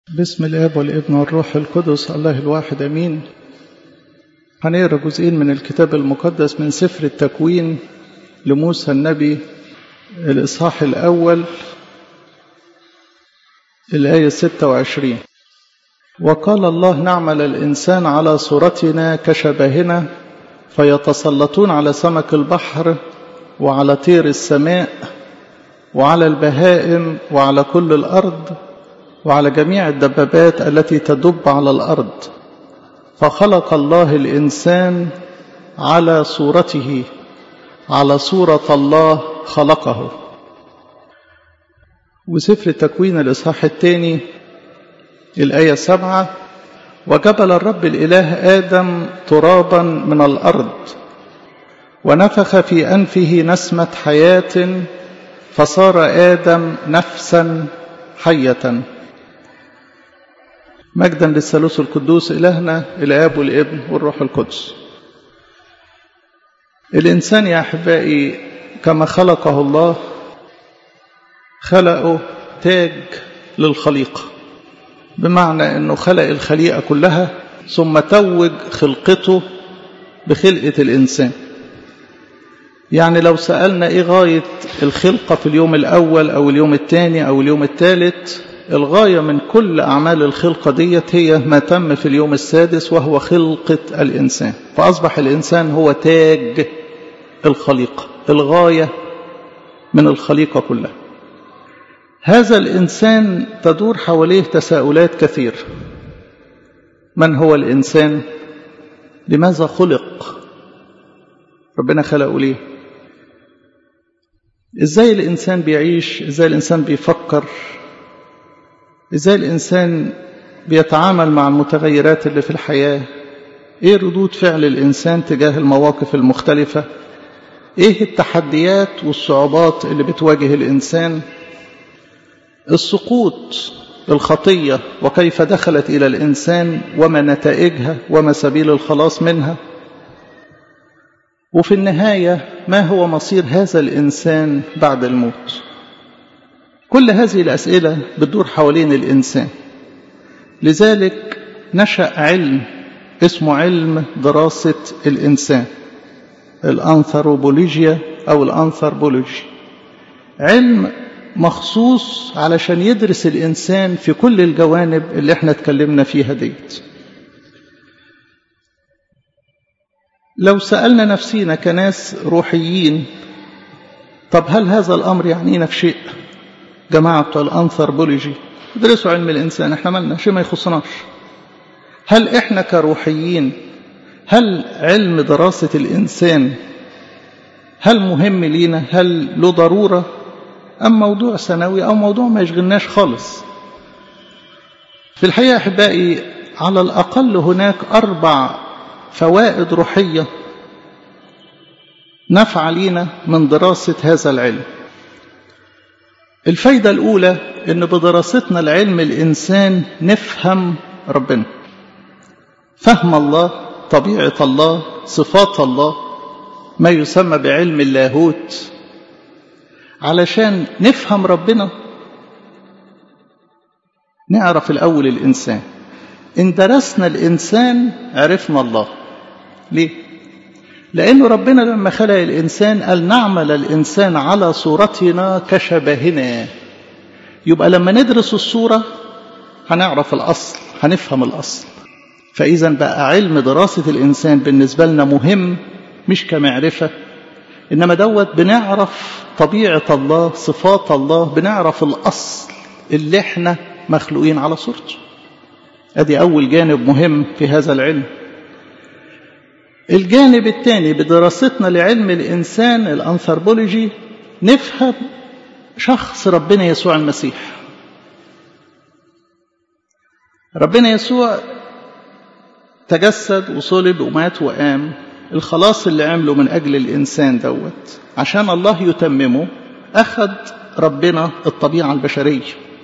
بسم الاب والابن والروح القدس الله الواحد امين هنقرا جزئين من الكتاب المقدس من سفر التكوين لموسى النبي الاصحاح الاول الايه 26 وقال الله نعمل الانسان على صورتنا كشبهنا فيتسلطون على سمك البحر وعلى طير السماء وعلى البهائم وعلى كل الارض وعلى جميع الدبابات التي تدب على الارض فخلق الله الانسان على صورته على صوره الله خلقه وسفر التكوين الاصحاح الثاني الايه سبعه وجبل الرب الاله ادم ترابا من الارض ونفخ في انفه نسمه حياه فصار ادم نفسا حيه مجدا للثالوث القدوس إلهنا الآب والابن والروح القدس الإنسان يا أحبائي كما خلقه الله خلقه تاج للخليقة بمعنى أنه خلق الخليقة كلها ثم توج خلقته بخلقة الإنسان يعني لو سألنا إيه غاية الخلقة في اليوم الأول أو اليوم الثاني أو اليوم الثالث الغاية من كل أعمال الخلقة ديت هي ما تم في اليوم السادس وهو خلقة الإنسان فأصبح الإنسان هو تاج الخليقة الغاية من الخليقة كلها هذا الإنسان تدور حواليه تساؤلات كثير من هو الإنسان لماذا خلق ربنا خلقه ليه ازاي الإنسان بيعيش ازاي الإنسان بيفكر ازاي الانسان بيتعامل مع المتغيرات اللي في الحياه ايه ردود فعل الانسان تجاه المواقف المختلفه ايه التحديات والصعوبات اللي بتواجه الانسان السقوط الخطيه وكيف دخلت الى الانسان وما نتائجها وما سبيل الخلاص منها وفي النهايه ما هو مصير هذا الانسان بعد الموت كل هذه الأسئلة بتدور حوالين الإنسان لذلك نشأ علم اسمه علم دراسة الإنسان الأنثروبولوجيا أو الأنثروبولوجي علم مخصوص علشان يدرس الإنسان في كل الجوانب اللي احنا اتكلمنا فيها ديت لو سألنا نفسينا كناس روحيين طب هل هذا الأمر يعنينا في شيء جماعة بتوع الأنثروبولوجي يدرسوا علم الإنسان احنا مالنا شيء ما يخصناش هل احنا كروحيين هل علم دراسة الإنسان هل مهم لينا هل له ضرورة أم موضوع سنوي أو موضوع ما يشغلناش خالص في الحقيقة أحبائي على الأقل هناك أربع فوائد روحية نفع لينا من دراسة هذا العلم الفايدة الأولى إن بدراستنا لعلم الإنسان نفهم ربنا فهم الله طبيعة الله صفات الله ما يسمى بعلم اللاهوت علشان نفهم ربنا نعرف الأول الإنسان إن درسنا الإنسان عرفنا الله ليه؟ لأنه ربنا لما خلق الإنسان قال نعمل الإنسان على صورتنا كشبهنا يبقى لما ندرس الصورة هنعرف الأصل هنفهم الأصل فإذا بقى علم دراسة الإنسان بالنسبة لنا مهم مش كمعرفة إنما دوت بنعرف طبيعة الله صفات الله بنعرف الأصل اللي احنا مخلوقين على صورته أدي أول جانب مهم في هذا العلم الجانب الثاني بدراستنا لعلم الإنسان الأنثروبولوجي نفهم شخص ربنا يسوع المسيح ربنا يسوع تجسد وصلب ومات وقام الخلاص اللي عمله من أجل الإنسان دوت عشان الله يتممه أخذ ربنا الطبيعة البشرية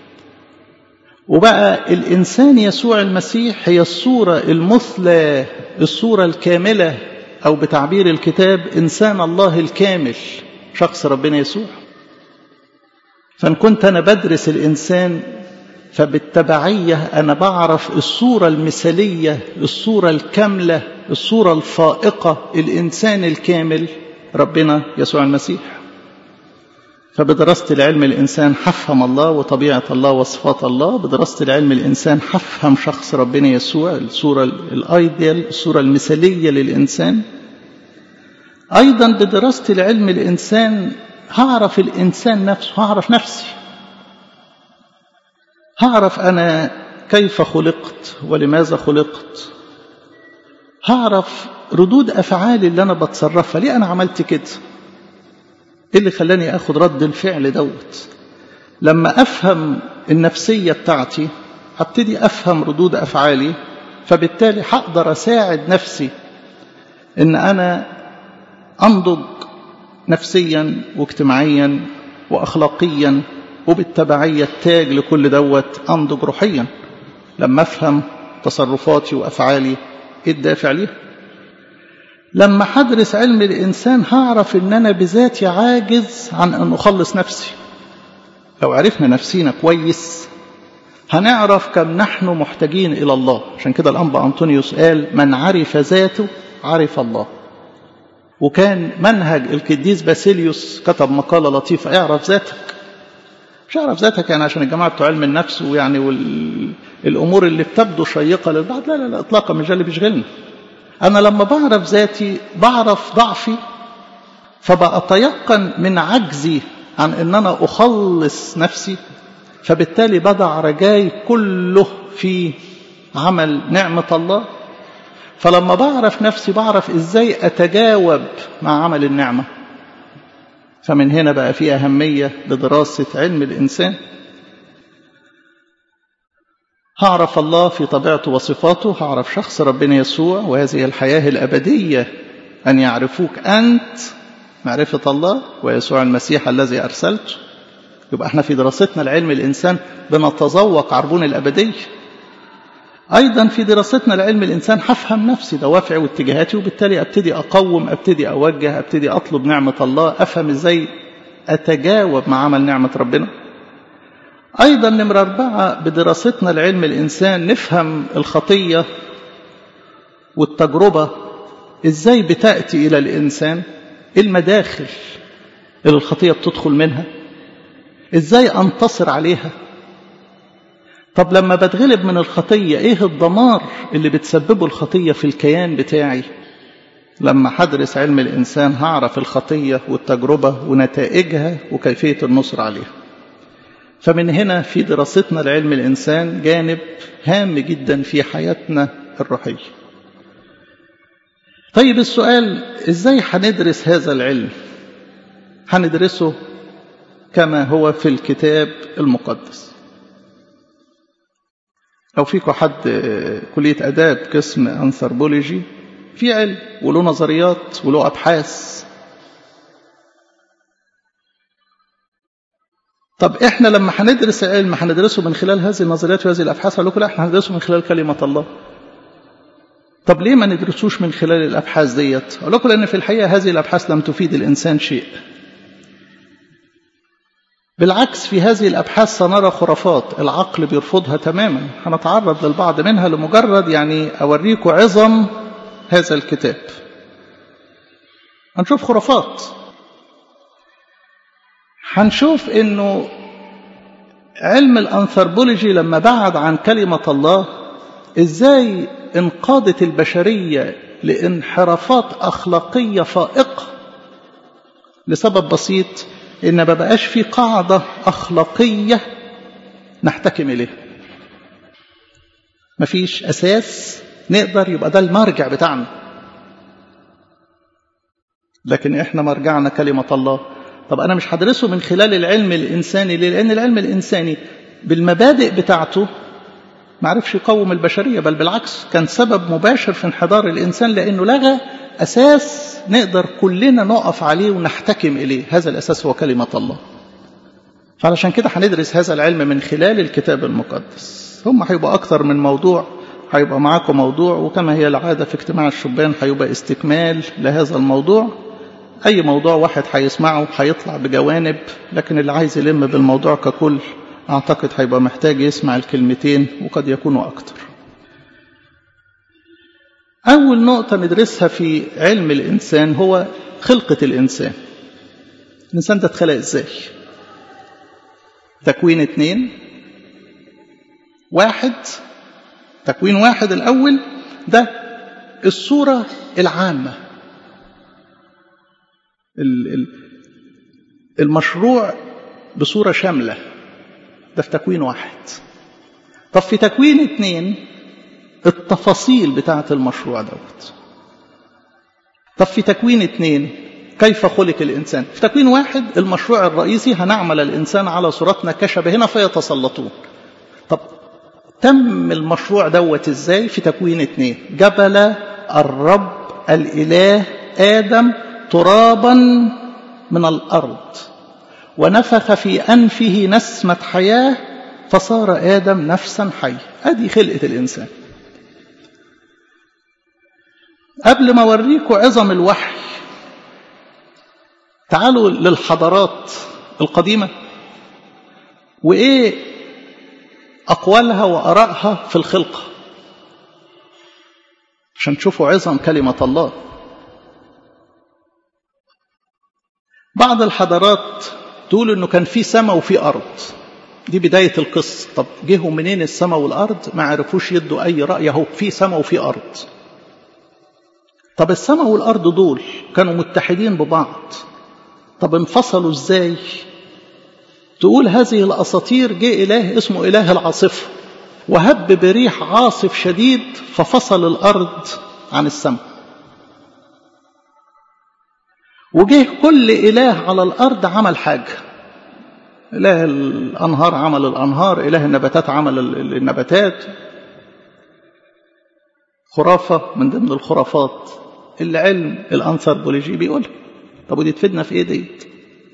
وبقى الإنسان يسوع المسيح هي الصورة المثلى الصورة الكاملة أو بتعبير الكتاب إنسان الله الكامل شخص ربنا يسوع فإن كنت أنا بدرس الإنسان فبالتبعية أنا بعرف الصورة المثالية الصورة الكاملة الصورة الفائقة الإنسان الكامل ربنا يسوع المسيح فبدراسة العلم الإنسان حفهم الله وطبيعة الله وصفات الله بدراسة العلم الإنسان حفهم شخص ربنا يسوع الصورة الآيديال الصورة المثالية للإنسان أيضا بدراسة العلم الإنسان هعرف الإنسان نفسه هعرف نفسي هعرف أنا كيف خلقت ولماذا خلقت هعرف ردود أفعالي اللي أنا بتصرفها ليه أنا عملت كده إيه اللي خلاني أخد رد الفعل دوت لما أفهم النفسية بتاعتي هبتدي أفهم ردود أفعالي فبالتالي هقدر أساعد نفسي إن أنا أنضج نفسيا واجتماعيا وأخلاقيا وبالتبعية التاج لكل دوت أنضج روحيا لما أفهم تصرفاتي وأفعالي إيه الدافع ليها لما هدرس علم الإنسان هعرف إن أنا بذاتي عاجز عن أن أخلص نفسي لو عرفنا نفسينا كويس هنعرف كم نحن محتاجين إلى الله عشان كده الأنبا أنطونيوس قال من عرف ذاته عرف الله وكان منهج القديس باسيليوس كتب مقالة لطيفة اعرف ذاتك مش اعرف ذاتك يعني عشان الجماعة بتوع علم النفس ويعني والأمور اللي بتبدو شيقة للبعض لا لا لا إطلاقا مش ده اللي بيشغلنا أنا لما بعرف ذاتي بعرف ضعفي فبأتيقن من عجزي عن أن أنا أخلص نفسي فبالتالي بدع رجاي كله في عمل نعمة الله فلما بعرف نفسي بعرف إزاي أتجاوب مع عمل النعمة فمن هنا بقى في أهمية لدراسة علم الإنسان هعرف الله في طبيعته وصفاته هعرف شخص ربنا يسوع وهذه الحياة الأبدية أن يعرفوك أنت معرفة الله ويسوع المسيح الذي أرسلته يبقى احنا في دراستنا لعلم الإنسان بنتذوق عربون الأبدية أيضا في دراستنا لعلم الإنسان هفهم نفسي دوافعي واتجاهاتي وبالتالي أبتدي أقوم أبتدي أوجه أبتدي أطلب نعمة الله أفهم إزاي أتجاوب مع عمل نعمة ربنا أيضا نمرة أربعة بدراستنا لعلم الإنسان نفهم الخطية والتجربة إزاي بتأتي إلى الإنسان المداخل اللي الخطية بتدخل منها إزاي أنتصر عليها طب لما بتغلب من الخطية إيه الدمار اللي بتسببه الخطية في الكيان بتاعي لما هدرس علم الإنسان هعرف الخطية والتجربة ونتائجها وكيفية النصر عليها فمن هنا في دراستنا لعلم الإنسان جانب هام جدا في حياتنا الروحية طيب السؤال إزاي هندرس هذا العلم هندرسه كما هو في الكتاب المقدس لو فيكم حد كلية أداب قسم أنثروبولوجي في علم وله نظريات وله أبحاث طب احنا لما هندرس علم هندرسه من خلال هذه النظريات وهذه الابحاث اقول لكم لا احنا هندرسه من خلال كلمه الله طب ليه ما ندرسوش من خلال الابحاث ديت اقول لكم لان في الحقيقه هذه الابحاث لم تفيد الانسان شيء بالعكس في هذه الابحاث سنرى خرافات العقل بيرفضها تماما هنتعرض للبعض منها لمجرد يعني اوريكم عظم هذا الكتاب هنشوف خرافات هنشوف انه علم الانثروبولوجي لما بعد عن كلمة الله ازاي انقادت البشرية لانحرافات اخلاقية فائقة لسبب بسيط ان ما بقاش في قاعدة اخلاقية نحتكم اليها مفيش اساس نقدر يبقى ده المرجع بتاعنا لكن احنا مرجعنا كلمة الله طب أنا مش هدرسه من خلال العلم الإنساني ليه؟ لأن العلم الإنساني بالمبادئ بتاعته ما عرفش يقوم البشرية بل بالعكس كان سبب مباشر في انحدار الإنسان لأنه لغى أساس نقدر كلنا نقف عليه ونحتكم إليه هذا الأساس هو كلمة الله فعلشان كده هندرس هذا العلم من خلال الكتاب المقدس هم هيبقى أكثر من موضوع هيبقى معاكم موضوع وكما هي العادة في اجتماع الشبان هيبقى استكمال لهذا الموضوع أي موضوع واحد هيسمعه هيطلع بجوانب لكن اللي عايز يلم بالموضوع ككل أعتقد هيبقى محتاج يسمع الكلمتين وقد يكونوا أكتر أول نقطة ندرسها في علم الإنسان هو خلقة الإنسان الإنسان ده اتخلق إزاي تكوين اتنين واحد تكوين واحد الأول ده الصورة العامة المشروع بصورة شاملة ده في تكوين واحد طب في تكوين اتنين التفاصيل بتاعة المشروع دوت طب في تكوين اتنين كيف خلق الإنسان في تكوين واحد المشروع الرئيسي هنعمل الإنسان على صورتنا كشبهنا فيتسلطون طب تم المشروع دوت ازاي في تكوين اتنين جبل الرب الإله آدم ترابا من الأرض ونفخ في أنفه نسمة حياة فصار آدم نفسا حية هذه خلقة الإنسان قبل ما أوريكم عظم الوحي تعالوا للحضارات القديمة وإيه أقوالها وأرائها في الخلقة عشان تشوفوا عظم كلمة الله بعض الحضارات تقول انه كان في سماء وفي ارض دي بداية القصة طب جهوا منين السماء والارض ما عرفوش يدوا اي رأي اهو في سماء وفي ارض طب السماء والارض دول كانوا متحدين ببعض طب انفصلوا ازاي تقول هذه الاساطير جه اله اسمه اله العاصفة وهب بريح عاصف شديد ففصل الارض عن السماء وجه كل إله على الأرض عمل حاجة إله الأنهار عمل الأنهار إله النباتات عمل النباتات خرافة من ضمن الخرافات اللي علم الأنثروبولوجي بيقول طب ودي تفيدنا في إيه ديت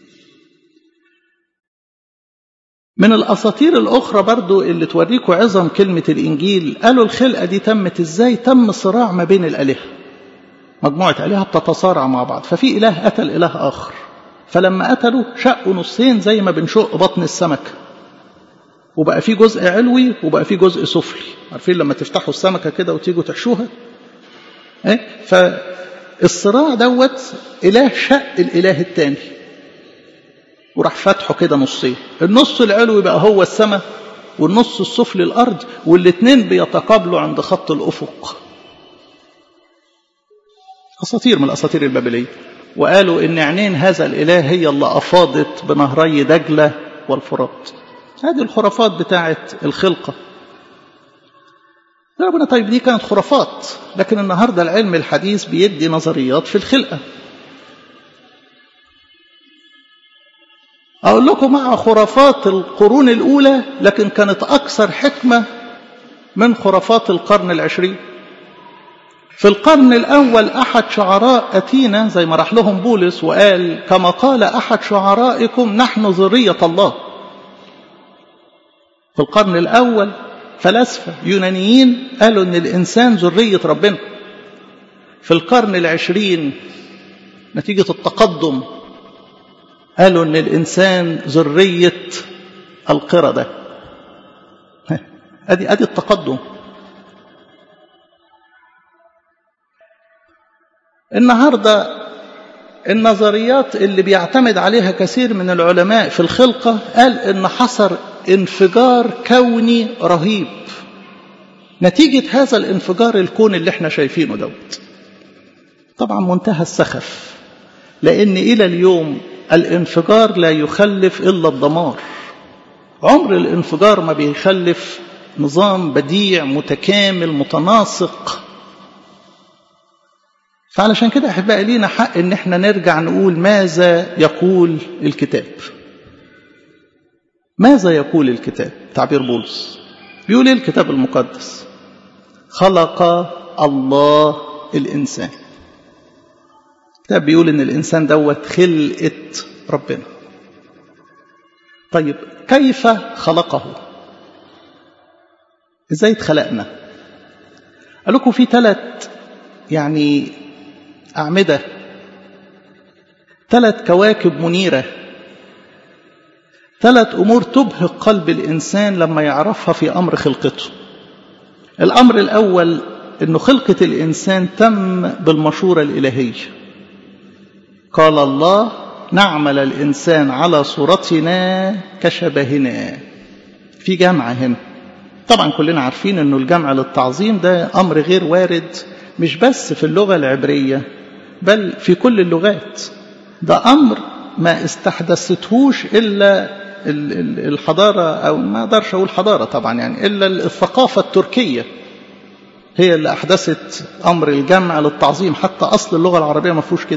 من الأساطير الأخرى برضو اللي توريكوا عظم كلمة الإنجيل قالوا الخلقة دي تمت إزاي تم صراع ما بين الآلهة مجموعة آلهة بتتصارع مع بعض ففي إله قتل إله آخر فلما قتلوا شقوا نصين زي ما بنشق بطن السمكة وبقى في جزء علوي وبقى في جزء سفلي عارفين لما تفتحوا السمكة كده وتيجوا تحشوها إيه؟ فالصراع دوت إله شق الإله التاني وراح فتحه كده نصين النص العلوي بقى هو السماء والنص السفلي الأرض والاتنين بيتقابلوا عند خط الأفق أساطير من الأساطير البابلية وقالوا إن عينين هذا الإله هي اللي أفاضت بنهري دجلة والفرات هذه الخرافات بتاعة الخلقة ربنا طيب دي كانت خرافات لكن النهاردة العلم الحديث بيدي نظريات في الخلقة أقول لكم مع خرافات القرون الأولى لكن كانت أكثر حكمة من خرافات القرن العشرين في القرن الأول أحد شعراء أتينا زي ما راح لهم بولس وقال كما قال أحد شعرائكم نحن ذرية الله في القرن الأول فلاسفة يونانيين قالوا أن الإنسان ذرية ربنا في القرن العشرين نتيجة التقدم قالوا أن الإنسان ذرية القردة أدي أدي التقدم النهاردة النظريات اللي بيعتمد عليها كثير من العلماء في الخلقة قال إن حصل انفجار كوني رهيب نتيجة هذا الانفجار الكون اللي احنا شايفينه دوت طبعا منتهى السخف لأن إلى اليوم الانفجار لا يخلف إلا الدمار عمر الانفجار ما بيخلف نظام بديع متكامل متناسق فعلشان كده أحبائي لينا حق إن احنا نرجع نقول ماذا يقول الكتاب ماذا يقول الكتاب تعبير بولس بيقول ايه الكتاب المقدس خلق الله الإنسان الكتاب بيقول إن الإنسان دوت خلقة ربنا طيب كيف خلقه ازاي اتخلقنا قال لكم في ثلاث يعني أعمدة ثلاث كواكب منيرة ثلاث أمور تبهق قلب الإنسان لما يعرفها في أمر خلقته الأمر الأول أنه خلقة الإنسان تم بالمشورة الإلهية قال الله نعمل الإنسان على صورتنا كشبهنا في جمع هنا طبعا كلنا عارفين أنه الجمع للتعظيم ده أمر غير وارد مش بس في اللغة العبرية بل في كل اللغات ده أمر ما استحدثتهوش إلا الحضارة أو ما أقدرش أقول حضارة طبعا يعني إلا الثقافة التركية هي اللي أحدثت أمر الجمع للتعظيم حتى أصل اللغة العربية ما فيهوش كده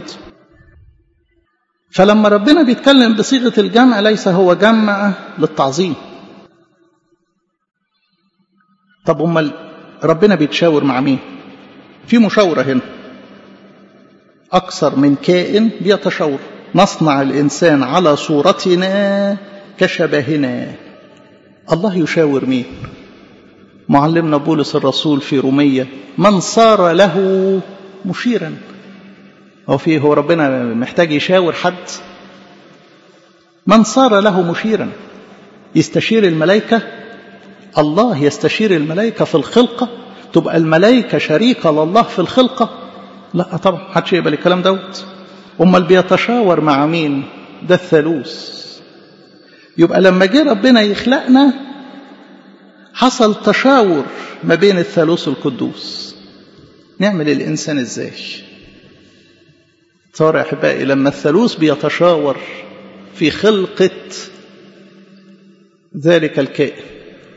فلما ربنا بيتكلم بصيغة الجمع ليس هو جمع للتعظيم طب أمال ربنا بيتشاور مع مين في مشاورة هنا أكثر من كائن بيتشاور نصنع الإنسان على صورتنا كشبهنا الله يشاور مين معلمنا بولس الرسول في رومية من صار له مشيرا هو فيه هو ربنا محتاج يشاور حد من صار له مشيرا يستشير الملائكة الله يستشير الملائكة في الخلقة تبقى الملائكة شريكة لله في الخلقة لا طبعا محدش يقبل الكلام دوت امال بيتشاور مع مين ده الثالوث يبقى لما جه ربنا يخلقنا حصل تشاور ما بين الثالوث القدوس نعمل الانسان ازاي صار احبائي لما الثالوث بيتشاور في خلقه ذلك الكائن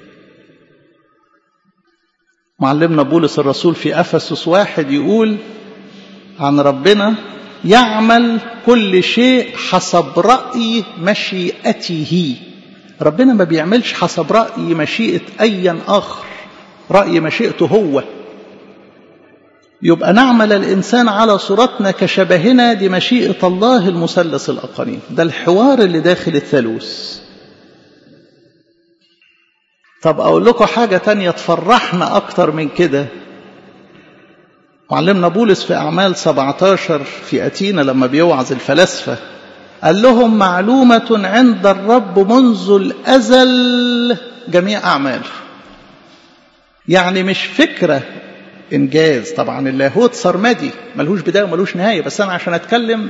معلمنا بولس الرسول في افسس واحد يقول عن ربنا يعمل كل شيء حسب رأي مشيئته ربنا ما بيعملش حسب رأي مشيئة أي آخر رأي مشيئته هو يبقى نعمل الإنسان على صورتنا كشبهنا دي مشيئة الله المثلث الأقانيم ده الحوار اللي داخل الثالوث طب أقول لكم حاجة تانية تفرحنا أكتر من كده معلمنا بولس في أعمال 17 في أتينا لما بيوعظ الفلاسفة قال لهم معلومة عند الرب منذ الأزل جميع أعماله يعني مش فكرة إنجاز طبعا اللاهوت سرمدي ملهوش بداية وملهوش نهاية بس أنا عشان أتكلم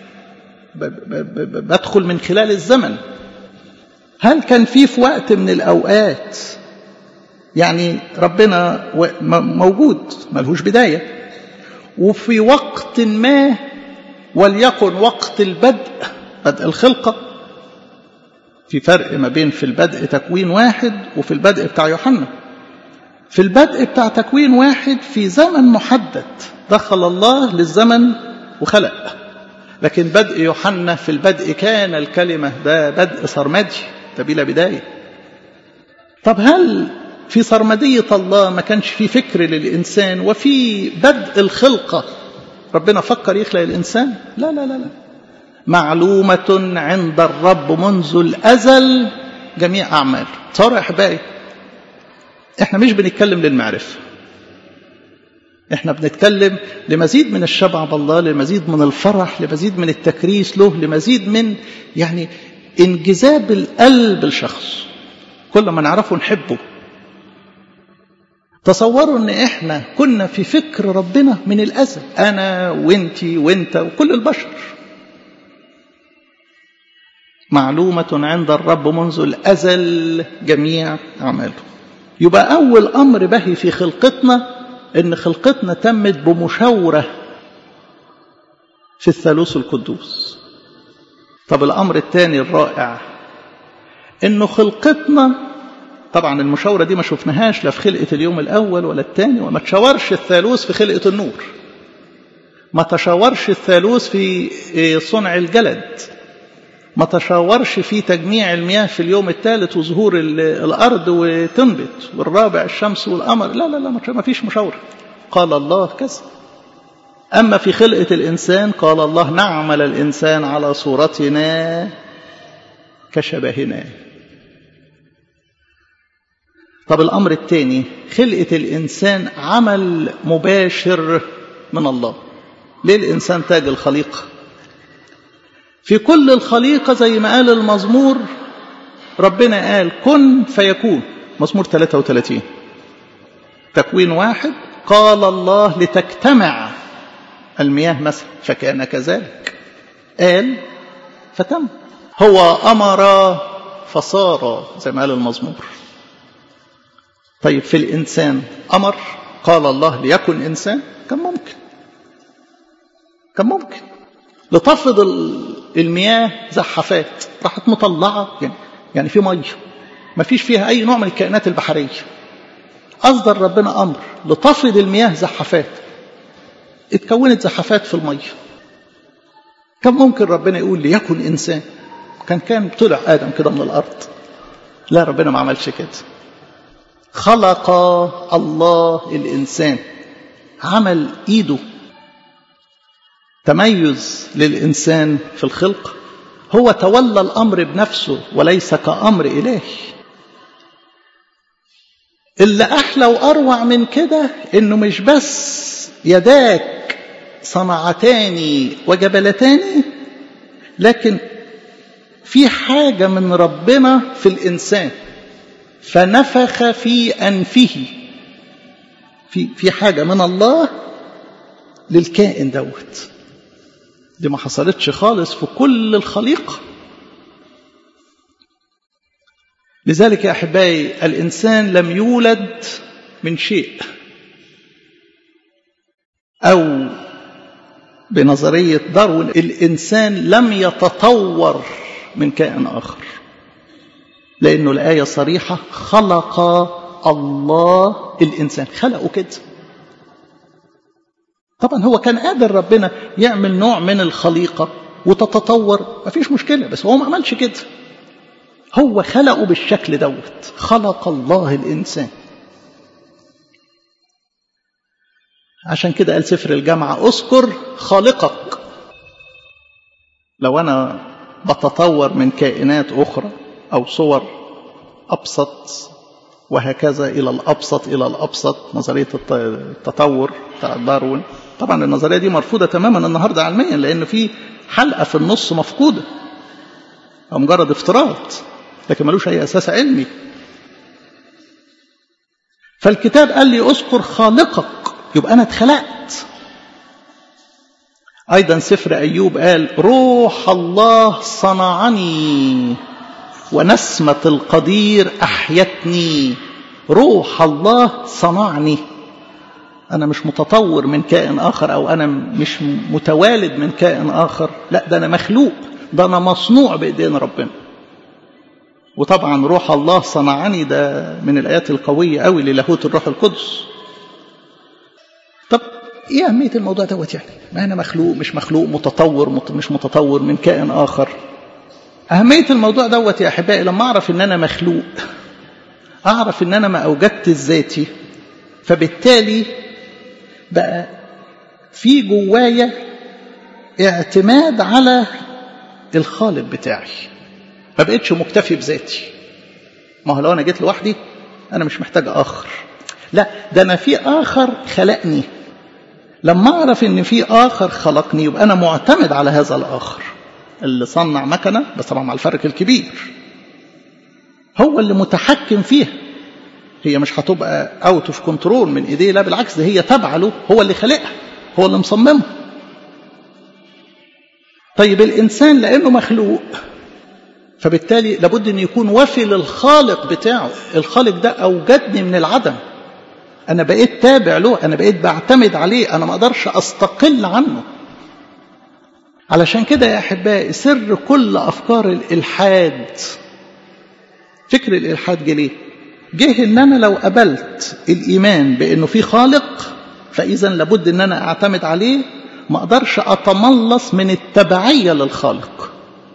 بدخل من خلال الزمن هل كان في في وقت من الأوقات يعني ربنا موجود ملهوش بداية وفي وقت ما وليكن وقت البدء بدء الخلقة في فرق ما بين في البدء تكوين واحد وفي البدء بتاع يوحنا في البدء بتاع تكوين واحد في زمن محدد دخل الله للزمن وخلق لكن بدء يوحنا في البدء كان الكلمة ده بدء سرمدي ده بلا بداية طب هل في سرمدية الله ما كانش في فكر للإنسان وفي بدء الخلقة ربنا فكر يخلق الإنسان لا لا لا لا معلومة عند الرب منذ الأزل جميع أعماله صار يا أحبائي احنا مش بنتكلم للمعرفة احنا بنتكلم لمزيد من الشبع بالله لمزيد من الفرح لمزيد من التكريس له لمزيد من يعني انجذاب القلب الشخص كل ما نعرفه نحبه تصوروا ان احنا كنا في فكر ربنا من الازل انا وانتي وانت وكل البشر معلومة عند الرب منذ الازل جميع اعماله يبقى اول امر بهي في خلقتنا ان خلقتنا تمت بمشاورة في الثالوث القدوس طب الامر الثاني الرائع انه خلقتنا طبعا المشاورة دي ما شفناهاش لا في خلقة اليوم الأول ولا الثاني وما تشاورش الثالوث في خلقة النور ما تشاورش الثالوث في صنع الجلد ما تشاورش في تجميع المياه في اليوم الثالث وظهور الأرض وتنبت والرابع الشمس والقمر لا لا لا ما فيش مشاورة قال الله كذا أما في خلقة الإنسان قال الله نعمل الإنسان على صورتنا كشبهنا طب الأمر الثاني خلقة الإنسان عمل مباشر من الله ليه الإنسان تاج الخليقة في كل الخليقة زي ما قال المزمور ربنا قال كن فيكون مزمور 33 تكوين واحد قال الله لتجتمع المياه مثلا فكان كذلك قال فتم هو أمر فصار زي ما قال المزمور طيب في الإنسان أمر قال الله ليكن إنسان كان ممكن كان ممكن لتفرض المياه زحفات راحت مطلعة يعني, يعني في مية ما فيش فيها أي نوع من الكائنات البحرية أصدر ربنا أمر لتفرض المياه زحفات اتكونت زحفات في المية كان ممكن ربنا يقول ليكن إنسان كان كان طلع آدم كده من الأرض لا ربنا ما عملش كده خلق الله الإنسان عمل إيده تميز للإنسان في الخلق هو تولى الأمر بنفسه وليس كأمر إلهي اللي أحلى وأروع من كده إنه مش بس يداك صنعتان وجبلتان لكن في حاجة من ربنا في الإنسان فنفخ في أنفه في في حاجة من الله للكائن دوت دي ما حصلتش خالص في كل الخليقة لذلك يا أحبائي الإنسان لم يولد من شيء أو بنظرية داروين الإنسان لم يتطور من كائن آخر لأنه الآية صريحة خلق الله الإنسان خلقه كده طبعا هو كان قادر ربنا يعمل نوع من الخليقة وتتطور مفيش مشكلة بس هو ما عملش كده هو خلقه بالشكل دوت خلق الله الإنسان عشان كده قال سفر الجامعة اذكر خالقك لو أنا بتطور من كائنات أخرى أو صور أبسط وهكذا إلى الأبسط إلى الأبسط نظرية التطور بتاع داروين طبعا النظرية دي مرفوضة تماما النهاردة علميا لأن في حلقة في النص مفقودة أو مجرد افتراض لكن ملوش أي أساس علمي فالكتاب قال لي اذكر خالقك يبقى أنا اتخلقت أيضا سفر أيوب قال روح الله صنعني ونسمة القدير أحيتني روح الله صنعني أنا مش متطور من كائن آخر أو أنا مش متوالد من كائن آخر لا ده أنا مخلوق ده أنا مصنوع بإيدين ربنا وطبعا روح الله صنعني ده من الآيات القوية قوي للاهوت الروح القدس طب ايه أهمية الموضوع دوت يعني ما أنا مخلوق مش مخلوق متطور مش متطور من كائن آخر أهمية الموضوع دوت يا أحبائي لما أعرف إن أنا مخلوق أعرف إن أنا ما أوجدت ذاتي فبالتالي بقى في جوايا اعتماد على الخالق بتاعي ما بقتش مكتفي بذاتي ما هو لو أنا جيت لوحدي أنا مش محتاج آخر لا ده أنا في آخر خلقني لما أعرف إن في آخر خلقني يبقى أنا معتمد على هذا الآخر اللي صنع مكنة بس طبعا مع الفرق الكبير هو اللي متحكم فيها هي مش هتبقى اوت اوف كنترول من ايديه لا بالعكس ده هي تابعه له هو اللي خلقها هو اللي مصممها طيب الانسان لانه مخلوق فبالتالي لابد ان يكون وفي للخالق بتاعه الخالق ده اوجدني من العدم انا بقيت تابع له انا بقيت بعتمد عليه انا ما اقدرش استقل عنه علشان كده يا احبائي سر كل افكار الالحاد فكر الالحاد جه ليه جه ان انا لو قبلت الايمان بانه في خالق فاذا لابد ان انا اعتمد عليه ما اقدرش اتملص من التبعيه للخالق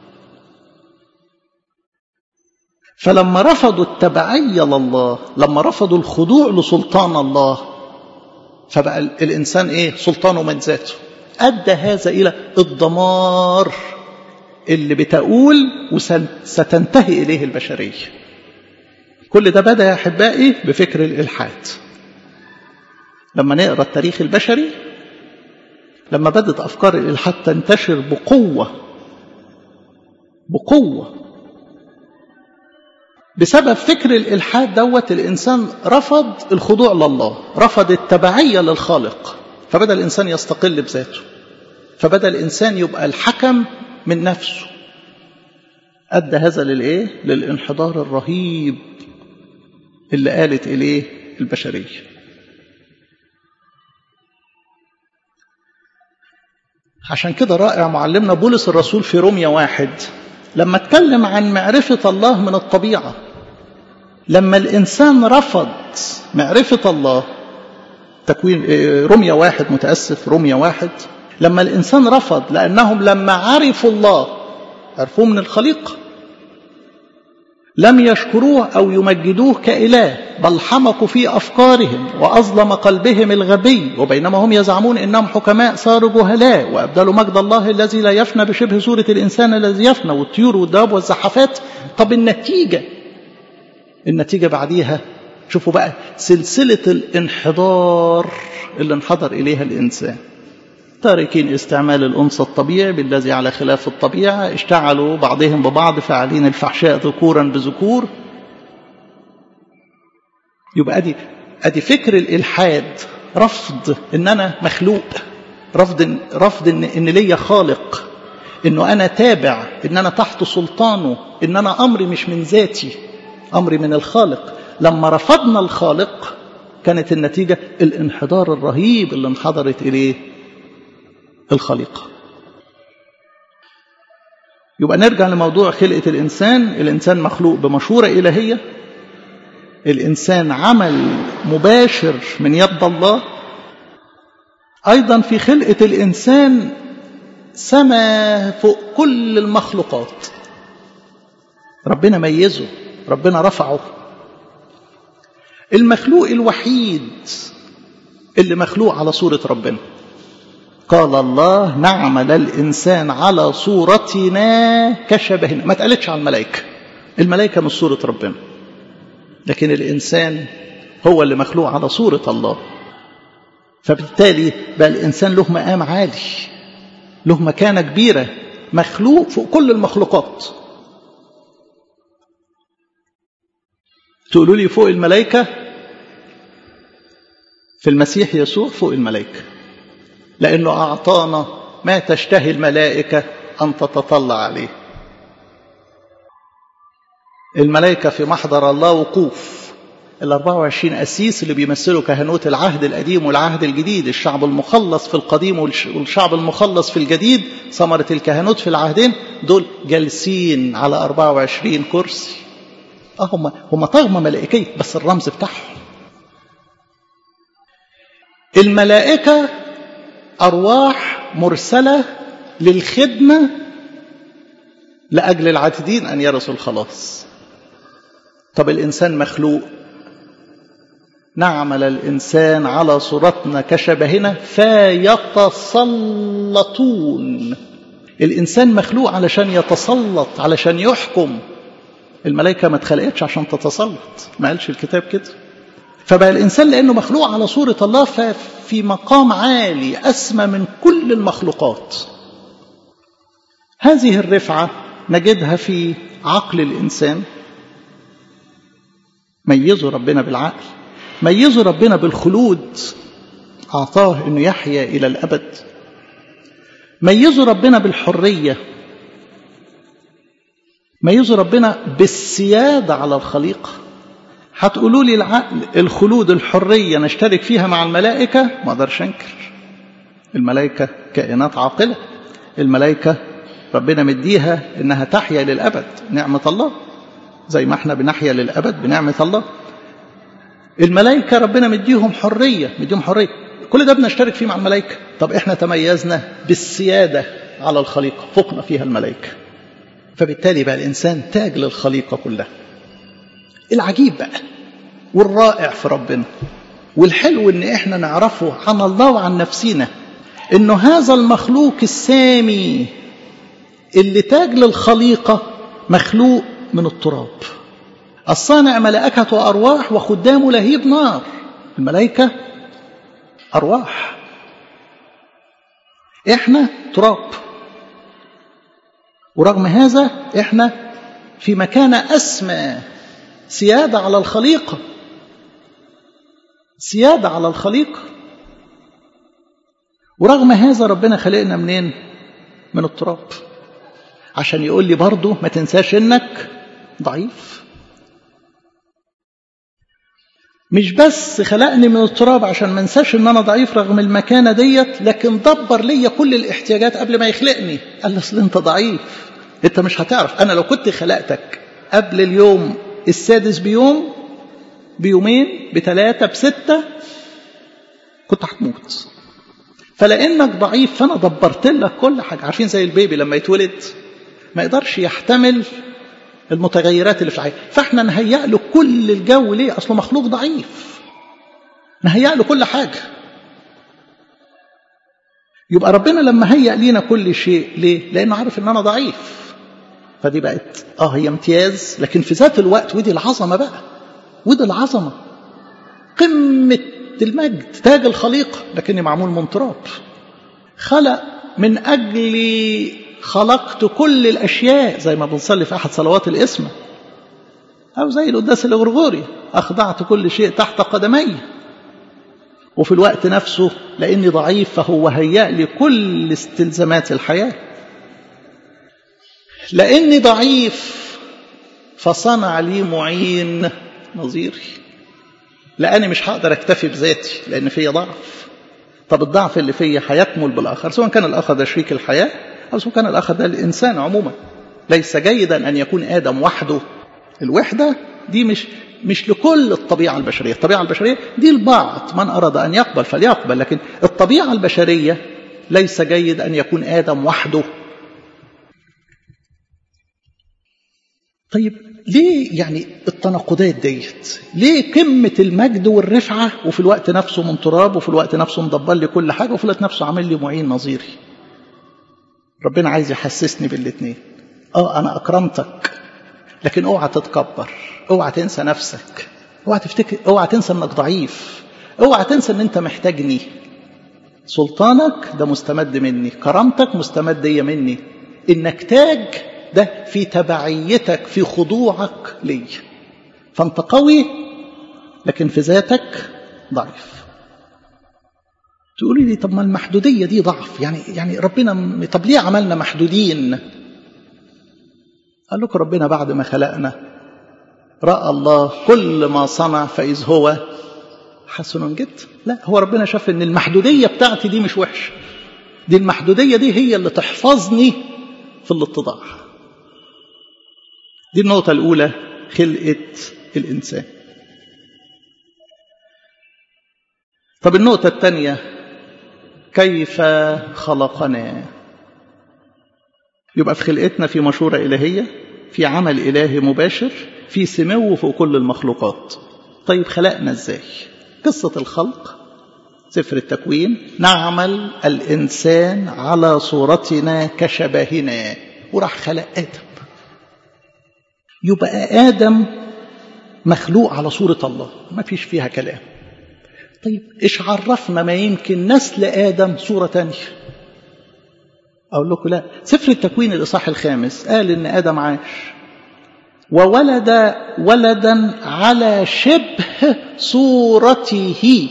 فلما رفضوا التبعيه لله لما رفضوا الخضوع لسلطان الله فبقى الانسان ايه سلطانه من ذاته ادى هذا الى الدمار اللي بتقول وستنتهي اليه البشريه كل ده بدا يا احبائي بفكر الالحاد لما نقرا التاريخ البشري لما بدت افكار الالحاد تنتشر بقوه بقوه بسبب فكر الإلحاد دوت الإنسان رفض الخضوع لله رفض التبعية للخالق فبدأ الإنسان يستقل بذاته فبدأ الإنسان يبقى الحكم من نفسه أدى هذا للإيه؟ للانحدار الرهيب اللي قالت إليه البشرية عشان كده رائع معلمنا بولس الرسول في روميا واحد لما اتكلم عن معرفة الله من الطبيعة لما الإنسان رفض معرفة الله تكوين روميا واحد متأسف روميا واحد لما الإنسان رفض لأنهم لما عرفوا الله عرفوه من الخليقة لم يشكروه أو يمجدوه كإله بل حمقوا في أفكارهم وأظلم قلبهم الغبي وبينما هم يزعمون إنهم حكماء صاروا جهلاء وأبدلوا مجد الله الذي لا يفنى بشبه صورة الإنسان الذي يفنى والطيور والدواب والزحفات طب النتيجة النتيجة بعديها شوفوا بقى سلسلة الانحدار اللي انحدر إليها الإنسان تاركين استعمال الأنثى الطبيعي بالذي على خلاف الطبيعة اشتعلوا بعضهم ببعض فاعلين الفحشاء ذكورا بذكور يبقى أدي, أدي فكر الإلحاد رفض إن أنا مخلوق رفض رفض إن, إن ليا خالق إنه أنا تابع إن أنا تحت سلطانه إن أنا أمري مش من ذاتي أمري من الخالق لما رفضنا الخالق كانت النتيجة الانحدار الرهيب اللي انحدرت إليه الخليقة يبقى نرجع لموضوع خلقة الإنسان الإنسان مخلوق بمشورة إلهية الإنسان عمل مباشر من يد الله أيضا في خلقة الإنسان سما فوق كل المخلوقات ربنا ميزه ربنا رفعه المخلوق الوحيد اللي مخلوق على صورة ربنا قال الله نعمل الإنسان على صورتنا كشبهنا ما تقالتش على الملائكة الملائكة مش صورة ربنا لكن الإنسان هو اللي مخلوق على صورة الله فبالتالي بقى الإنسان له مقام عالي له مكانة كبيرة مخلوق فوق كل المخلوقات تقولوا لي فوق الملائكة في المسيح يسوع فوق الملائكة لأنه أعطانا ما تشتهي الملائكة أن تتطلع عليه الملائكة في محضر الله وقوف ال 24 أسيس اللي بيمثلوا كهنوت العهد القديم والعهد الجديد الشعب المخلص في القديم والشعب المخلص في الجديد ثمرة الكهنوت في العهدين دول جالسين على 24 كرسي اه هم هم طغمة ملائكية بس الرمز بتاعهم الملائكة أرواح مرسلة للخدمة لأجل العاتدين أن يرثوا الخلاص طب الإنسان مخلوق نعمل الإنسان على صورتنا كشبهنا فيتسلطون الإنسان مخلوق علشان يتسلط علشان يحكم الملائكة ما اتخلقتش عشان تتسلط ما قالش الكتاب كده فبقى الإنسان لأنه مخلوق على صورة الله ففي مقام عالي أسمى من كل المخلوقات هذه الرفعة نجدها في عقل الإنسان ميزه ربنا بالعقل ميزه ربنا بالخلود أعطاه أنه يحيا إلى الأبد ميزه ربنا بالحرية ميزه ربنا بالسيادة على الخليقة هتقولوا لي العقل الخلود الحرية نشترك فيها مع الملائكة ما اقدرش انكر الملائكة كائنات عاقلة الملائكة ربنا مديها انها تحيا للأبد نعمة الله زي ما احنا بنحيا للأبد بنعمة الله الملائكة ربنا مديهم حرية مديهم حرية كل ده بنشترك فيه مع الملائكة طب احنا تميزنا بالسيادة على الخليقة فوقنا فيها الملائكة فبالتالي بقى الإنسان تاج للخليقة كلها العجيب بقى والرائع في ربنا والحلو ان احنا نعرفه عن الله وعن نفسنا انه هذا المخلوق السامي اللي تاج للخليقة مخلوق من التراب الصانع ملائكة وأرواح وخدام لهيب نار الملائكة أرواح إحنا تراب ورغم هذا إحنا في مكانة أسمى سيادة على الخليقة سيادة على الخليقة ورغم هذا ربنا خلقنا منين من التراب عشان يقول لي برضه ما تنساش انك ضعيف مش بس خلقني من التراب عشان ما انساش ان انا ضعيف رغم المكانه ديت لكن دبر ليا كل الاحتياجات قبل ما يخلقني قال لي اصل انت ضعيف انت مش هتعرف انا لو كنت خلقتك قبل اليوم السادس بيوم بيومين بثلاثه بسته كنت هتموت فلانك ضعيف فانا دبرت لك كل حاجه عارفين زي البيبي لما يتولد ما يقدرش يحتمل المتغيرات اللي في الحياه فاحنا نهيئ له كل الجو ليه اصله مخلوق ضعيف نهيئ له كل حاجه يبقى ربنا لما هيئ لينا كل شيء ليه لانه عارف ان انا ضعيف فدي بقت اه هي امتياز لكن في ذات الوقت ودي العظمه بقى ودي العظمه قمه المجد تاج الخليقه لكني معمول من تراب خلق من اجل خلقت كل الأشياء زي ما بنصلي في أحد صلوات الإسمة أو زي القداس الغرغوري أخضعت كل شيء تحت قدمي وفي الوقت نفسه لأني ضعيف فهو هيأ لي كل استلزامات الحياة لأني ضعيف فصنع لي معين نظيري لأني مش هقدر أكتفي بذاتي لأن فيا ضعف طب الضعف اللي فيا هيكمل بالآخر سواء كان الآخر ده شريك الحياة أو سواء كان الآخر ده الإنسان عموما ليس جيدا أن يكون آدم وحده الوحدة دي مش مش لكل الطبيعة البشرية الطبيعة البشرية دي البعض من أراد أن يقبل فليقبل لكن الطبيعة البشرية ليس جيد أن يكون آدم وحده طيب ليه يعني التناقضات ديت ليه قمة المجد والرفعة وفي الوقت نفسه من تراب وفي الوقت نفسه مدبر لي كل حاجة وفي الوقت نفسه عامل لي معين نظيري ربنا عايز يحسسني بالاثنين اه انا اكرمتك لكن اوعى تتكبر اوعى تنسى نفسك اوعى تفتكر اوعى تنسى انك ضعيف اوعى تنسى ان انت محتاجني سلطانك ده مستمد مني كرامتك مستمدية مني انك تاج ده في تبعيتك في خضوعك لي فانت قوي لكن في ذاتك ضعيف تقولي لي طب ما المحدودية دي ضعف يعني يعني ربنا طب ليه عملنا محدودين قال لكم ربنا بعد ما خلقنا رأى الله كل ما صنع فإذ هو حسن جدا لا هو ربنا شاف ان المحدودية بتاعتي دي مش وحشة دي المحدودية دي هي اللي تحفظني في الاتضاع دي النقطة الأولى خلقة الإنسان طب النقطة الثانية كيف خلقنا يبقى في خلقتنا في مشورة إلهية في عمل إلهي مباشر في سمو فوق كل المخلوقات طيب خلقنا إزاي قصة الخلق سفر التكوين نعمل الإنسان على صورتنا كشبهنا وراح خلق آدم يبقى آدم مخلوق على صورة الله ما فيش فيها كلام طيب إيش عرفنا ما يمكن نسل آدم صورة تانية أقول لكم لا سفر التكوين الإصحاح الخامس قال إن آدم عاش وولد ولدا على شبه صورته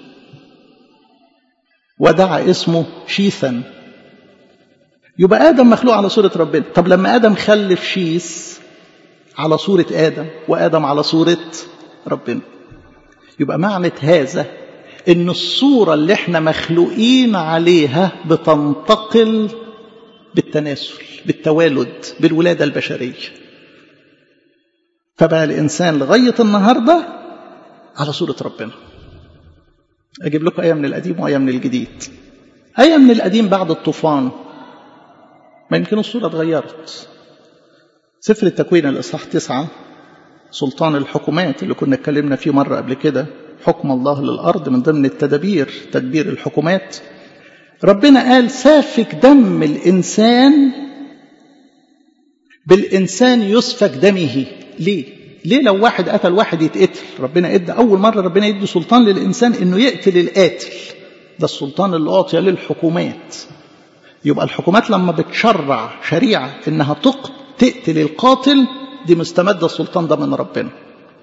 ودعا اسمه شيثا يبقى آدم مخلوق على صورة ربنا طب لما آدم خلف شيث على صورة آدم وآدم على صورة ربنا يبقى معنى هذا إن الصورة اللي احنا مخلوقين عليها بتنتقل بالتناسل بالتوالد بالولادة البشرية فبقى الإنسان لغاية النهاردة على صورة ربنا أجيب لكم آية من القديم وآية من الجديد آية من القديم بعد الطوفان ما يمكن الصورة اتغيرت سفر التكوين الإصحاح تسعة سلطان الحكومات اللي كنا اتكلمنا فيه مرة قبل كده حكم الله للأرض من ضمن التدابير تدبير الحكومات ربنا قال سافك دم الإنسان بالإنسان يسفك دمه ليه؟ ليه لو واحد قتل واحد يتقتل ربنا ادى أول مرة ربنا يدي سلطان للإنسان إنه يقتل القاتل ده السلطان اللي أعطي للحكومات يبقى الحكومات لما بتشرع شريعة إنها تقتل القاتل دي مستمدة السلطان ده من ربنا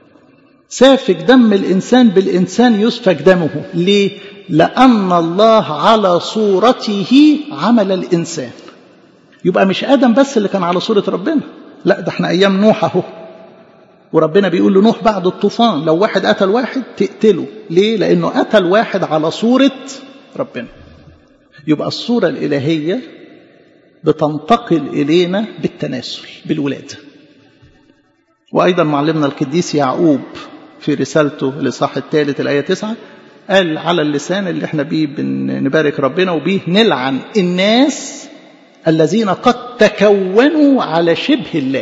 سافك دم الإنسان بالإنسان يسفك دمه ليه؟ لأن الله على صورته عمل الإنسان يبقى مش آدم بس اللي كان على صورة ربنا لا ده احنا أيام نوح أهو وربنا بيقول لنوح بعد الطوفان لو واحد قتل واحد تقتله ليه؟ لأنه قتل واحد على صورة ربنا يبقى الصورة الإلهية بتنتقل إلينا بالتناسل بالولادة وأيضا معلمنا القديس يعقوب في رسالته الإصحاح الثالث الآية 9 قال على اللسان اللي احنا بيه بنبارك ربنا وبيه نلعن الناس الذين قد تكونوا على شبه الله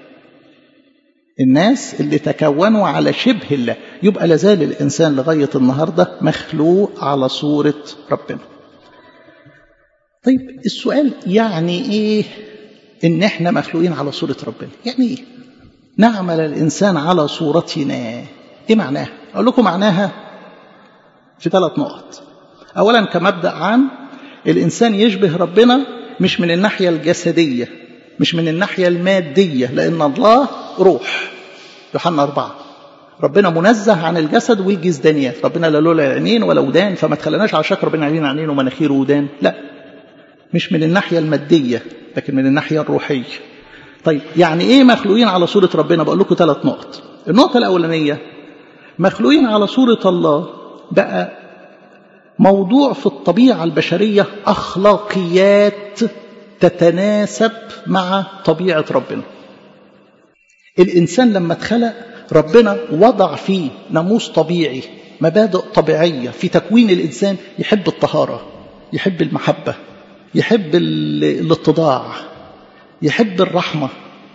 الناس اللي تكونوا على شبه الله يبقى لازال الإنسان لغاية النهاردة مخلوق على صورة ربنا طيب السؤال يعني ايه ان احنا مخلوقين على صورة ربنا يعني ايه نعمل الانسان على صورتنا ايه معناها اقول لكم معناها في ثلاث نقط اولا كمبدا عام الانسان يشبه ربنا مش من الناحيه الجسديه مش من الناحيه الماديه لان الله روح يوحنا أربعة ربنا منزه عن الجسد والجزدانيات ربنا لا له عينين ولا ودان فما تخليناش على شك ربنا علينا عينين ومناخير ودان لا مش من الناحيه الماديه لكن من الناحيه الروحيه طيب يعني ايه مخلوقين على صوره ربنا بقول لكم ثلاث نقط النقطه الاولانيه مخلوقين على صوره الله بقى موضوع في الطبيعه البشريه اخلاقيات تتناسب مع طبيعه ربنا الانسان لما اتخلق ربنا وضع فيه ناموس طبيعي مبادئ طبيعيه في تكوين الانسان يحب الطهاره يحب المحبه يحب الاتضاع يحب الرحمه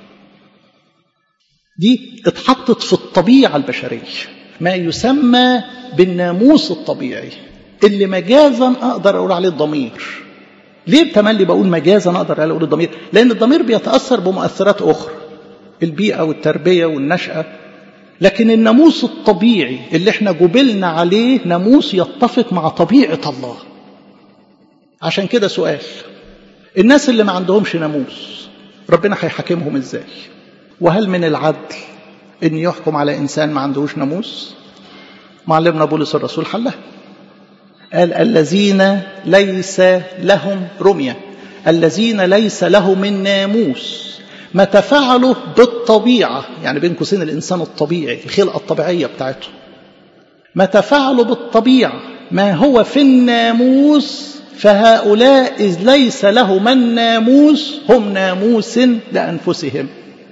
دي اتحطت في الطبيعه البشريه ما يسمى بالناموس الطبيعي اللي مجازا اقدر اقول عليه الضمير ليه بتملي بقول مجازا اقدر اقول الضمير لان الضمير بيتاثر بمؤثرات اخرى البيئه والتربيه والنشاه لكن الناموس الطبيعي اللي احنا جبلنا عليه ناموس يتفق مع طبيعه الله عشان كده سؤال الناس اللي ما عندهمش ناموس ربنا هيحاكمهم ازاي وهل من العدل ان يحكم على انسان ما عندهوش ناموس معلمنا بولس الرسول حلها قال الذين ليس لهم رمية الذين ليس لهم الناموس ما تفعلوا بالطبيعة يعني بين قوسين الإنسان الطبيعي الخلقة الطبيعية بتاعته ما تفعلوا بالطبيعة ما هو في الناموس فهؤلاء إذ ليس لهم الناموس هم ناموس لأنفسهم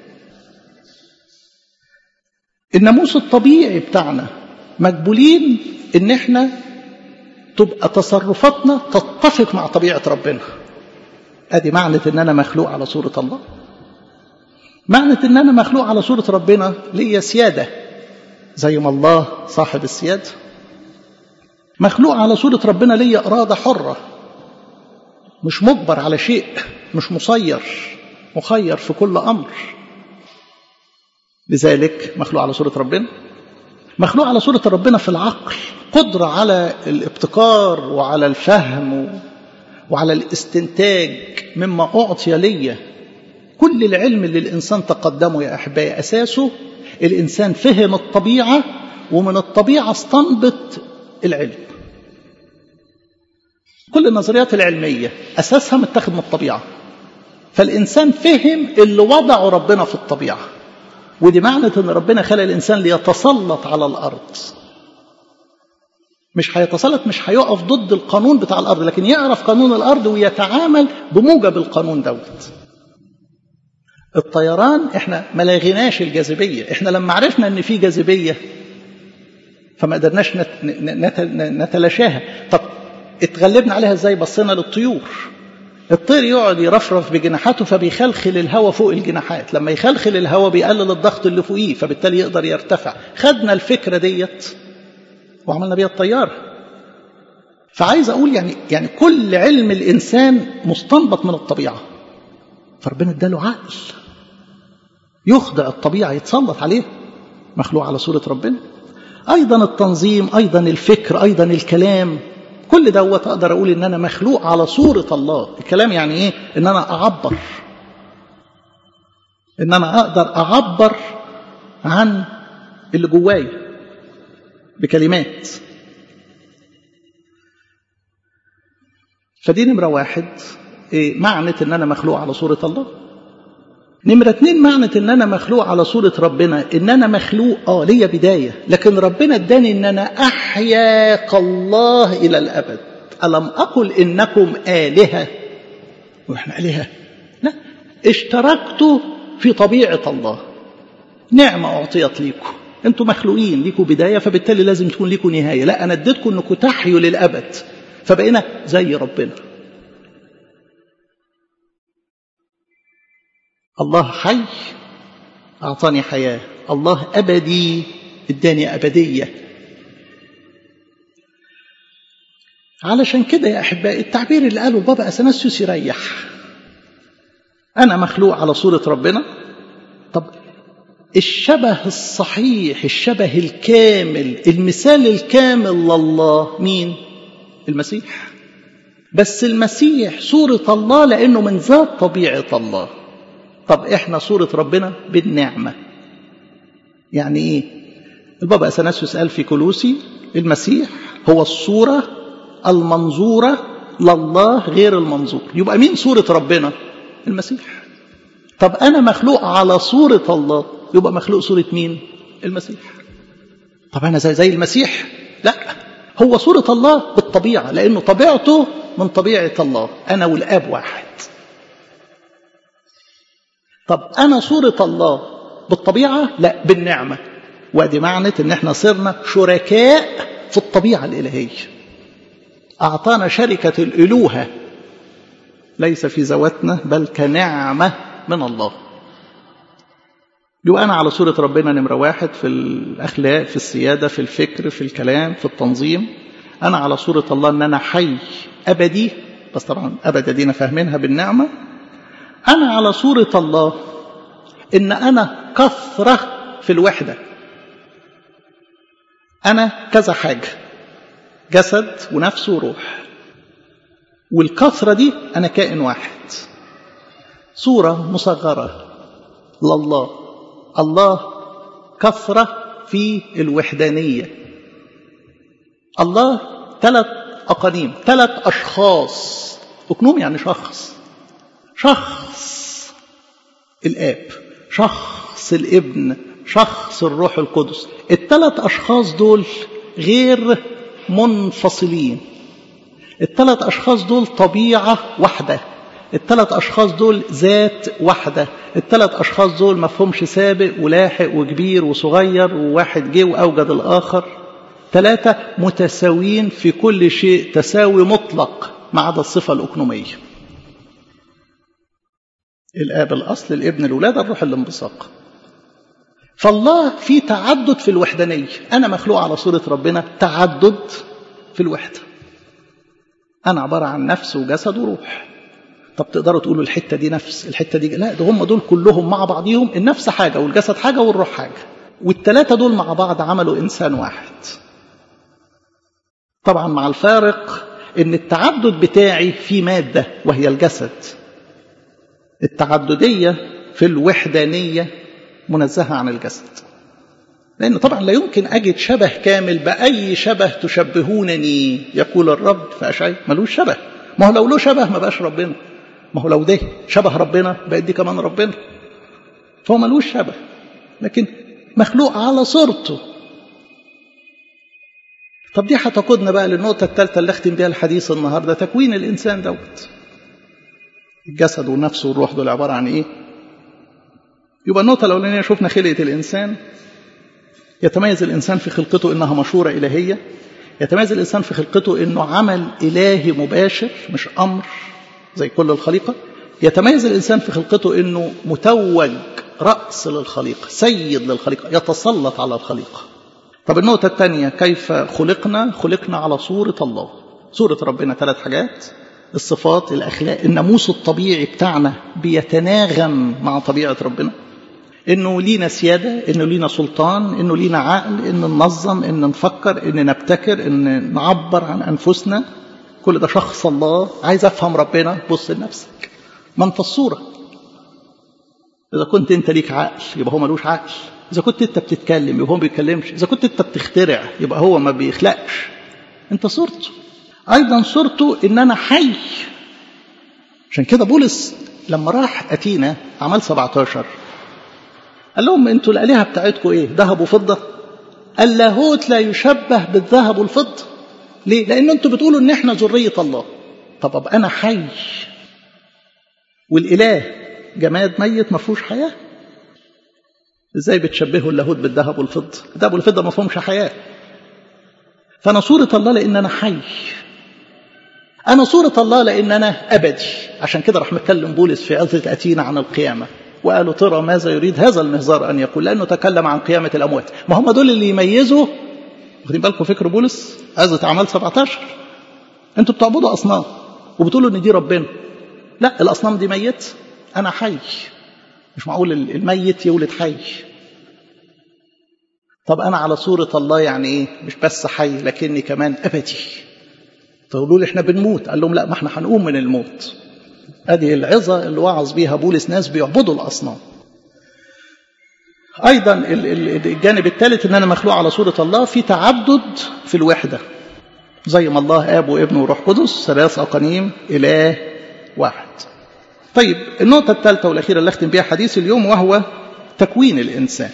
الناموس الطبيعي بتاعنا مقبولين ان احنا تبقى تصرفاتنا تتفق مع طبيعة ربنا ادي معنى ان انا مخلوق على صورة الله معنى ان انا مخلوق على صورة ربنا ليا سيادة زي ما الله صاحب السيادة مخلوق على صورة ربنا ليا إرادة حرة مش مجبر على شيء مش مسير مخير في كل أمر لذلك مخلوق على صورة ربنا مخلوق على صورة ربنا في العقل قدرة على الابتكار وعلى الفهم وعلى الاستنتاج مما أعطي لي كل العلم اللي الإنسان تقدمه يا أحبائي أساسه الإنسان فهم الطبيعة ومن الطبيعة استنبط العلم كل النظريات العلمية أساسها متاخد من الطبيعة فالإنسان فهم اللي وضعه ربنا في الطبيعة ودي معنى ان ربنا خلق الانسان ليتسلط على الارض مش هيتسلط مش هيقف ضد القانون بتاع الارض لكن يعرف قانون الارض ويتعامل بموجب القانون دوت الطيران احنا ما لغيناش الجاذبيه احنا لما عرفنا ان في جاذبيه فما قدرناش نتلاشاها طب اتغلبنا عليها ازاي بصينا للطيور الطير يقعد يرفرف بجناحاته فبيخلخل الهواء فوق الجناحات لما يخلخل الهواء بيقلل الضغط اللي فوقيه فبالتالي يقدر يرتفع خدنا الفكرة ديت وعملنا بيها الطيارة فعايز أقول يعني يعني كل علم الإنسان مستنبط من الطبيعة فربنا اداله عقل يخضع الطبيعة يتسلط عليه مخلوق على صورة ربنا أيضا التنظيم أيضا الفكر أيضا الكلام كل دوت اقدر اقول ان انا مخلوق على صوره الله الكلام يعني ايه ان انا اعبر ان انا اقدر اعبر عن اللي جوايا بكلمات فدي نمرة واحد إيه معنى ان انا مخلوق على صورة الله نمرة اتنين معنى ان انا مخلوق على صورة ربنا ان انا مخلوق اه ليا بداية لكن ربنا اداني ان انا احيا كالله الى الابد الم اقل انكم الهة واحنا الهة لا اشتركتوا في طبيعة الله نعمة اعطيت ليكم انتوا مخلوقين ليكوا بداية فبالتالي لازم تكون ليكوا نهاية لا انا اديتكم انكم تحيوا للابد فبقينا زي ربنا الله حي أعطاني حياة الله أبدي اداني أبدية علشان كده يا أحبائي التعبير اللي قاله البابا أثناسيوس يريح أنا مخلوق على صورة ربنا طب الشبه الصحيح الشبه الكامل المثال الكامل لله مين المسيح بس المسيح صورة الله لأنه من ذات طبيعة الله طب احنا صورة ربنا بالنعمة يعني ايه البابا اثناسيوس قال في كلوسي المسيح هو الصورة المنظورة لله غير المنظور يبقى مين صورة ربنا المسيح طب انا مخلوق على صورة الله يبقى مخلوق صورة مين المسيح طب انا زي, زي المسيح لا هو صورة الله بالطبيعة لانه طبيعته من طبيعة الله انا والاب واحد طب أنا صورة الله بالطبيعة لا بالنعمة وادي معنى ان احنا صرنا شركاء في الطبيعة الإلهية أعطانا شركة الألوهة ليس في ذواتنا بل كنعمة من الله يبقى أنا على صورة ربنا نمرة واحد في الأخلاق في السيادة في الفكر في الكلام في التنظيم أنا على صورة الله أن أنا حي أبدي بس طبعا أبدا دينا فاهمينها بالنعمة أنا على صورة الله إن أنا كثرة في الوحدة أنا كذا حاجة جسد ونفس وروح والكثرة دي أنا كائن واحد صورة مصغرة لله الله كثرة في الوحدانية الله ثلاث أقانيم ثلاث أشخاص أقنوم يعني شخص شخص الآب شخص الابن شخص الروح القدس الثلاث أشخاص دول غير منفصلين الثلاث أشخاص دول طبيعة واحدة الثلاث أشخاص دول ذات واحدة الثلاث أشخاص دول مفهومش سابق ولاحق وكبير وصغير وواحد جه وأوجد الآخر ثلاثة متساويين في كل شيء تساوي مطلق ما عدا الصفة الأكنومية الآب الأصل الابن الولادة الروح الانبثاق فالله في تعدد في الوحدانية أنا مخلوق على صورة ربنا تعدد في الوحدة أنا عبارة عن نفس وجسد وروح طب تقدروا تقولوا الحتة دي نفس الحتة دي لا ده هم دول كلهم مع بعضيهم النفس حاجة والجسد حاجة والروح حاجة والتلاتة دول مع بعض عملوا إنسان واحد طبعا مع الفارق ان التعدد بتاعي في مادة وهي الجسد التعددية في الوحدانية منزهة عن الجسد لأن طبعا لا يمكن أجد شبه كامل بأي شبه تشبهونني يقول الرب فأشعي ملوش شبه ما هو لو له شبه ما بقاش ربنا ما هو لو ده شبه ربنا بقت دي كمان ربنا فهو ملوش شبه لكن مخلوق على صورته طب دي هتقودنا بقى للنقطة الثالثة اللي أختم بيها الحديث النهاردة تكوين الإنسان دوت الجسد والنفس والروح دول عبارة عن إيه؟ يبقى النقطة الأولانية شفنا خلقة الإنسان يتميز الإنسان في خلقته إنها مشورة إلهية يتميز الإنسان في خلقته إنه عمل إلهي مباشر مش أمر زي كل الخليقة يتميز الإنسان في خلقته إنه متوج رأس للخليقة سيد للخليقة يتسلط على الخليقة طب النقطة الثانية كيف خلقنا خلقنا على صورة الله صورة ربنا ثلاث حاجات الصفات الأخلاق الناموس الطبيعي بتاعنا بيتناغم مع طبيعة ربنا انه لينا سياده انه لينا سلطان انه لينا عقل ان ننظم ان نفكر ان نبتكر ان نعبر عن انفسنا كل ده شخص الله عايز افهم ربنا بص لنفسك ما انت الصوره اذا كنت انت ليك عقل يبقى هو ملوش عقل إذا كنت أنت بتتكلم يبقى هو ما بيتكلمش إذا كنت أنت بتخترع يبقى هو ما بيخلقش أنت صورته أيضا صورته إن أنا حي عشان كده بولس لما راح أتينا عمل 17 قال لهم أنتوا الآلهة بتاعتكم إيه ذهب وفضة اللاهوت لا يشبه بالذهب والفضة ليه لأن أنتوا بتقولوا إن إحنا ذرية الله طب أبقى أنا حي والإله جماد ميت ما فيهوش حياة ازاي بتشبهوا اللاهوت بالذهب والفضة الذهب والفضة ما فيهمش حياة فأنا صورة الله لأن أنا حي أنا صورة الله لأن أنا أبدي عشان كده راح متكلم بولس في عظة أتينا عن القيامة وقالوا ترى ماذا يريد هذا المهزار أن يقول لأنه تكلم عن قيامة الأموات ما هم دول اللي يميزوا واخدين بالكم فكر بولس عظة أعمال 17 أنتوا بتعبدوا أصنام وبتقولوا إن دي ربنا لا الأصنام دي ميت أنا حي مش معقول الميت يولد حي طب أنا على صورة الله يعني إيه مش بس حي لكني كمان أبدي تقولوا لي إحنا بنموت قال لهم لا ما إحنا هنقوم من الموت هذه العظة اللي وعظ بيها بولس ناس بيعبدوا الأصنام أيضا الجانب الثالث إن أنا مخلوق على صورة الله في تعدد في الوحدة زي ما الله آب وابن وروح قدس ثلاث أقانيم إله واحد طيب النقطة الثالثة والأخيرة اللي أختم بها حديث اليوم وهو تكوين الإنسان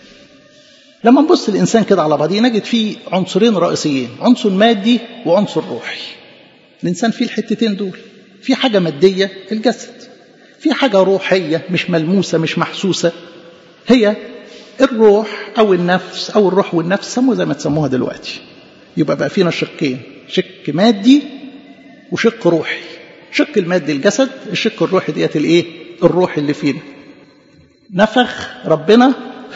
لما نبص الإنسان كده على بعضيه نجد فيه عنصرين رئيسيين عنصر مادي وعنصر روحي الإنسان فيه الحتتين دول في حاجة مادية الجسد في حاجة روحية مش ملموسة مش محسوسة هي الروح أو النفس أو الروح والنفس سموها زي ما تسموها دلوقتي يبقى بقى فينا شقين شق مادي وشق روحي الشق المادي الجسد الشق الروحي ديت الايه الروح اللي فينا نفخ ربنا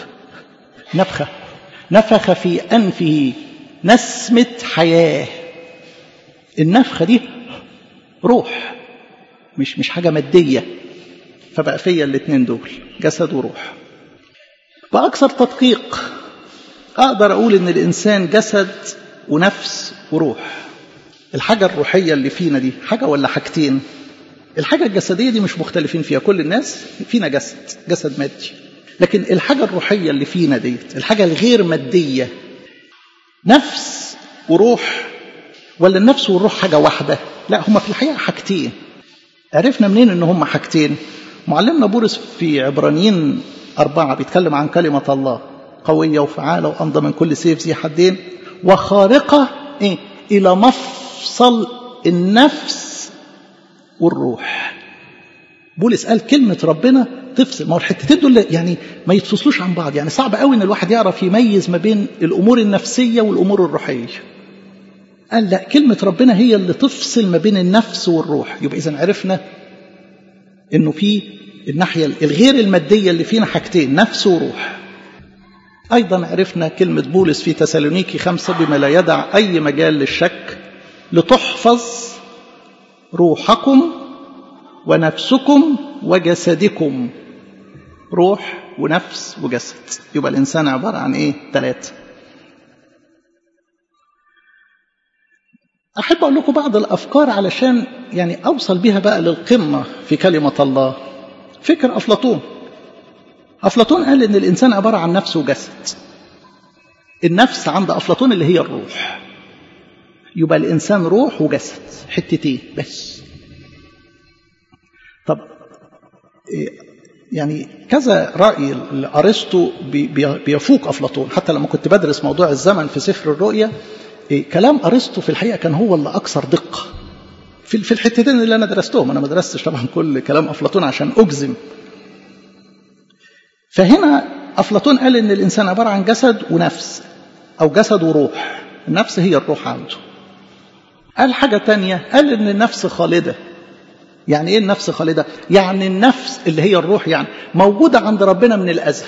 نفخه نفخ في انفه نسمه حياه النفخه دي روح مش مش حاجه ماديه فبقى فيا الاثنين دول جسد وروح باكثر تدقيق اقدر اقول ان الانسان جسد ونفس وروح الحاجة الروحية اللي فينا دي حاجة ولا حاجتين الحاجة الجسدية دي مش مختلفين فيها كل الناس فينا جسد جسد مادي لكن الحاجة الروحية اللي فينا ديت الحاجة الغير مادية نفس وروح ولا النفس والروح حاجة واحدة لا هما في الحقيقة حاجتين عرفنا منين ان هما حاجتين معلمنا بولس في عبرانيين أربعة بيتكلم عن كلمة الله قوية وفعالة وأمضى من كل سيف ذي حدين وخارقة إيه؟ إلى مفصل النفس والروح بولس قال كلمة ربنا تفصل ما هو الحتتين دول يعني ما يتفصلوش عن بعض يعني صعب قوي ان الواحد يعرف يميز ما بين الامور النفسيه والامور الروحيه قال لا كلمه ربنا هي اللي تفصل ما بين النفس والروح يبقى اذا عرفنا انه في الناحيه الغير الماديه اللي فينا حاجتين نفس وروح ايضا عرفنا كلمه بولس في تسالونيكي خمسه بما لا يدع اي مجال للشك لتحفظ روحكم ونفسكم وجسدكم روح ونفس وجسد يبقى الإنسان عبارة عن إيه؟ ثلاثة أحب أقول لكم بعض الأفكار علشان يعني أوصل بها بقى للقمة في كلمة الله فكر أفلاطون أفلاطون قال إن الإنسان عبارة عن نفس وجسد النفس عند أفلاطون اللي هي الروح يبقى الإنسان روح وجسد حتتين بس طب يعني كذا رأي أرسطو بيفوق أفلاطون حتى لما كنت بدرس موضوع الزمن في سفر الرؤيا كلام أرسطو في الحقيقة كان هو اللي أكثر دقة في في الحتتين اللي أنا درستهم أنا ما درستش طبعا كل كلام أفلاطون عشان أجزم فهنا أفلاطون قال إن الإنسان عبارة عن جسد ونفس أو جسد وروح النفس هي الروح عنده قال حاجة تانية قال إن النفس خالدة يعني ايه النفس خالدة يعني النفس اللي هي الروح يعني موجودة عند ربنا من الأزل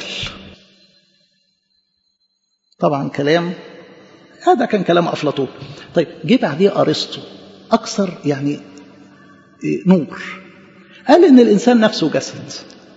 طبعا كلام هذا كان كلام أفلاطون طيب جه بعديه أرسطو أكثر يعني نور قال إن الإنسان نفسه جسد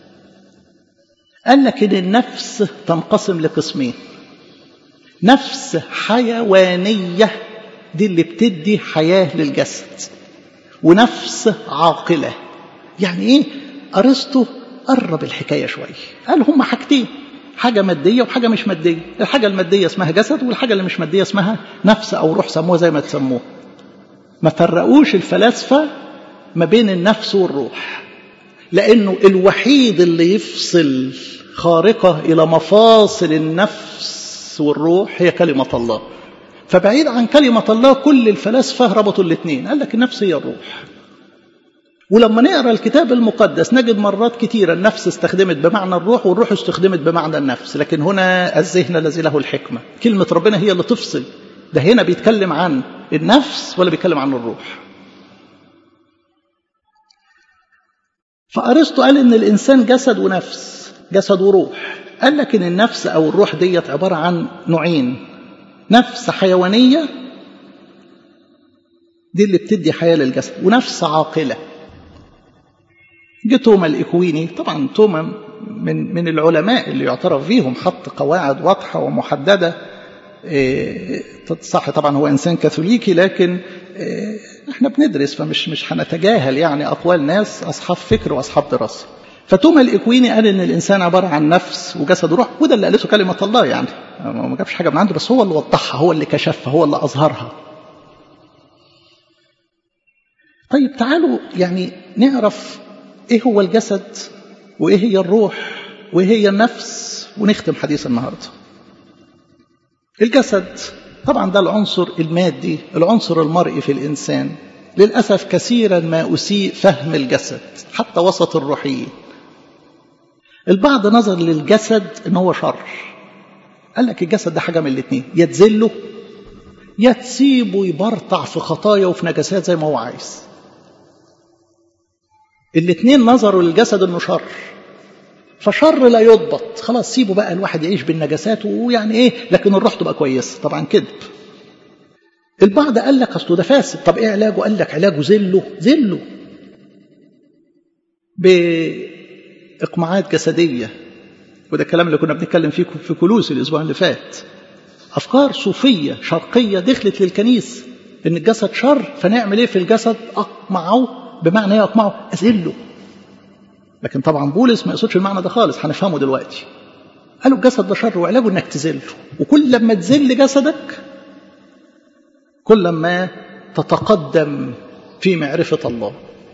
قال لك إن النفس تنقسم لقسمين نفس حيوانية دي اللي بتدي حياة للجسد ونفس عاقلة يعني ايه أرسطو قرب الحكاية شوية قال هما حاجتين حاجة مادية وحاجة مش مادية الحاجة المادية اسمها جسد والحاجة اللي مش مادية اسمها نفس أو روح سموها زي ما تسموها ما فرقوش الفلاسفة ما بين النفس والروح لأنه الوحيد اللي يفصل خارقة إلى مفاصل النفس والروح هي كلمة الله فبعيد عن كلمة الله كل الفلاسفة ربطوا الاثنين قال لك النفس هي الروح ولما نقرا الكتاب المقدس نجد مرات كثيره النفس استخدمت بمعنى الروح والروح استخدمت بمعنى النفس لكن هنا الذهن الذي له الحكمه كلمه ربنا هي اللي تفصل ده هنا بيتكلم عن النفس ولا بيتكلم عن الروح فارسطو قال ان الانسان جسد ونفس جسد وروح قال لك ان النفس او الروح ديت عباره عن نوعين نفس حيوانيه دي اللي بتدي حياه للجسد ونفس عاقله جه توما الاكويني طبعا توما من من العلماء اللي يعترف فيهم حط قواعد واضحه ومحدده إيه صح طبعا هو انسان كاثوليكي لكن إيه احنا بندرس فمش مش هنتجاهل يعني اقوال ناس اصحاب فكر واصحاب دراسه فتوما الاكويني قال ان الانسان عباره عن نفس وجسد وروح وده اللي قالته كلمه الله يعني ما جابش حاجه من عنده بس هو اللي وضحها هو اللي كشفها هو اللي اظهرها طيب تعالوا يعني نعرف ايه هو الجسد وايه هي الروح وايه هي النفس ونختم حديث النهارده الجسد طبعا ده العنصر المادي العنصر المرئي في الانسان للاسف كثيرا ما اسيء فهم الجسد حتى وسط الروحيين البعض نظر للجسد ان هو شر قال لك الجسد ده حاجه من الاثنين يا تذله يا تسيبه يبرطع في خطايا وفي نجاسات زي ما هو عايز الاثنين نظروا للجسد انه شر فشر لا يضبط خلاص سيبه بقى الواحد يعيش بالنجاسات ويعني ايه لكن الروح تبقى كويسه طبعا كذب البعض قال لك اصله ده فاسد طب ايه علاجه قال لك علاجه ذله ذله باقماعات جسديه وده الكلام اللي كنا بنتكلم فيه في كلوس الاسبوع اللي فات افكار صوفيه شرقيه دخلت للكنيسه ان الجسد شر فنعمل ايه في الجسد اقمعه بمعنى ايه اقمعه اذله لكن طبعا بولس ما يقصدش المعنى ده خالص هنفهمه دلوقتي قالوا الجسد ده شر وعلاجه انك تذله وكل لما تذل جسدك كل ما تتقدم في معرفة الله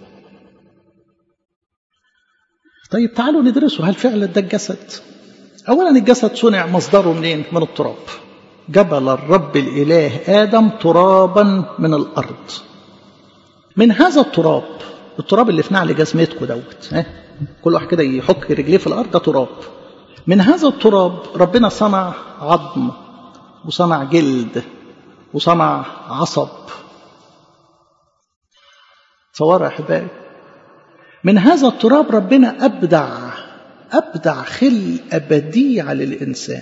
طيب تعالوا ندرسه هل فعلا ده الجسد أولا الجسد صنع مصدره منين من التراب جبل الرب الإله آدم ترابا من الأرض من هذا التراب التراب اللي في نعل جزمتكم دوت ها كل واحد كده يحك رجليه في الارض ده تراب من هذا التراب ربنا صنع عظم وصنع جلد وصنع عصب تصوروا يا احبائي من هذا التراب ربنا ابدع ابدع خلقه بديعه للانسان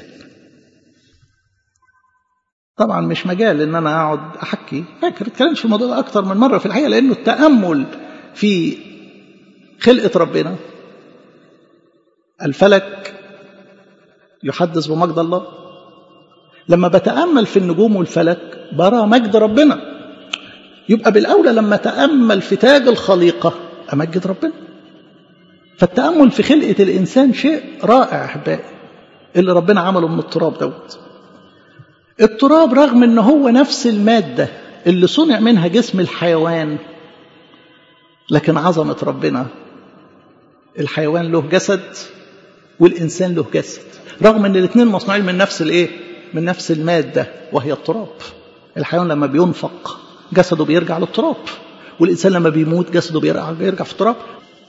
طبعا مش مجال ان انا اقعد احكي فاكر اتكلمت في الموضوع ده اكتر من مره في الحقيقه لانه التامل في خلقه ربنا الفلك يحدث بمجد الله لما بتامل في النجوم والفلك برى مجد ربنا يبقى بالاولى لما اتامل في تاج الخليقه امجد ربنا فالتامل في خلقه الانسان شيء رائع احبائي اللي ربنا عمله من التراب دوت التراب رغم ان هو نفس الماده اللي صنع منها جسم الحيوان لكن عظمه ربنا الحيوان له جسد والانسان له جسد رغم ان الاثنين مصنوعين من نفس الايه من نفس الماده وهي التراب الحيوان لما بينفق جسده بيرجع للتراب والانسان لما بيموت جسده بيرجع بيرجع في التراب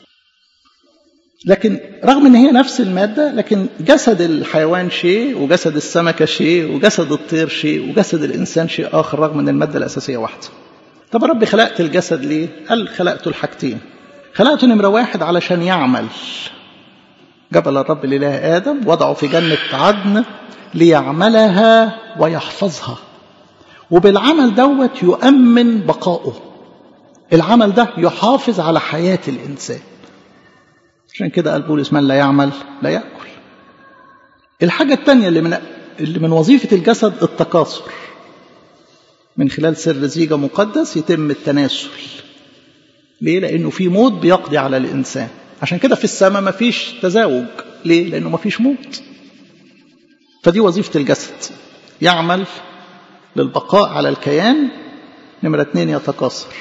لكن رغم ان هي نفس الماده لكن جسد الحيوان شيء وجسد السمكه شيء وجسد الطير شيء وجسد الانسان شيء اخر رغم ان الماده الاساسيه واحده طب ربي خلقت الجسد ليه قال خلقته الحاجتين خلقته نمره واحد علشان يعمل جبل الرب الاله ادم وضعه في جنه عدن ليعملها ويحفظها وبالعمل دوت يؤمن بقائه العمل ده يحافظ على حياه الانسان عشان كده قال بولس من لا يعمل لا ياكل الحاجه الثانيه اللي من اللي من وظيفه الجسد التكاثر من خلال سر زيجة مقدس يتم التناسل ليه؟ لأنه في موت بيقضي على الإنسان عشان كده في السماء ما فيش تزاوج ليه؟ لأنه ما فيش موت فدي وظيفة الجسد يعمل للبقاء على الكيان نمرة اتنين يتكاثر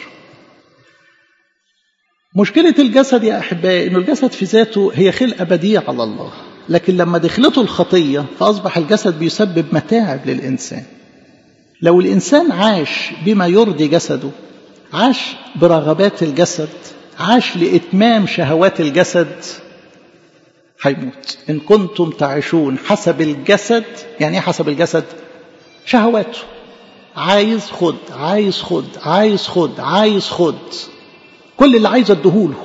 مشكلة الجسد يا أحبائي أنه الجسد في ذاته هي خلقة بديعة على الله لكن لما دخلته الخطية فأصبح الجسد بيسبب متاعب للإنسان لو الإنسان عاش بما يرضي جسده عاش برغبات الجسد عاش لإتمام شهوات الجسد هيموت إن كنتم تعيشون حسب الجسد يعني إيه حسب الجسد شهواته عايز خد عايز خد عايز خد عايز خد كل اللي عايز اديهوله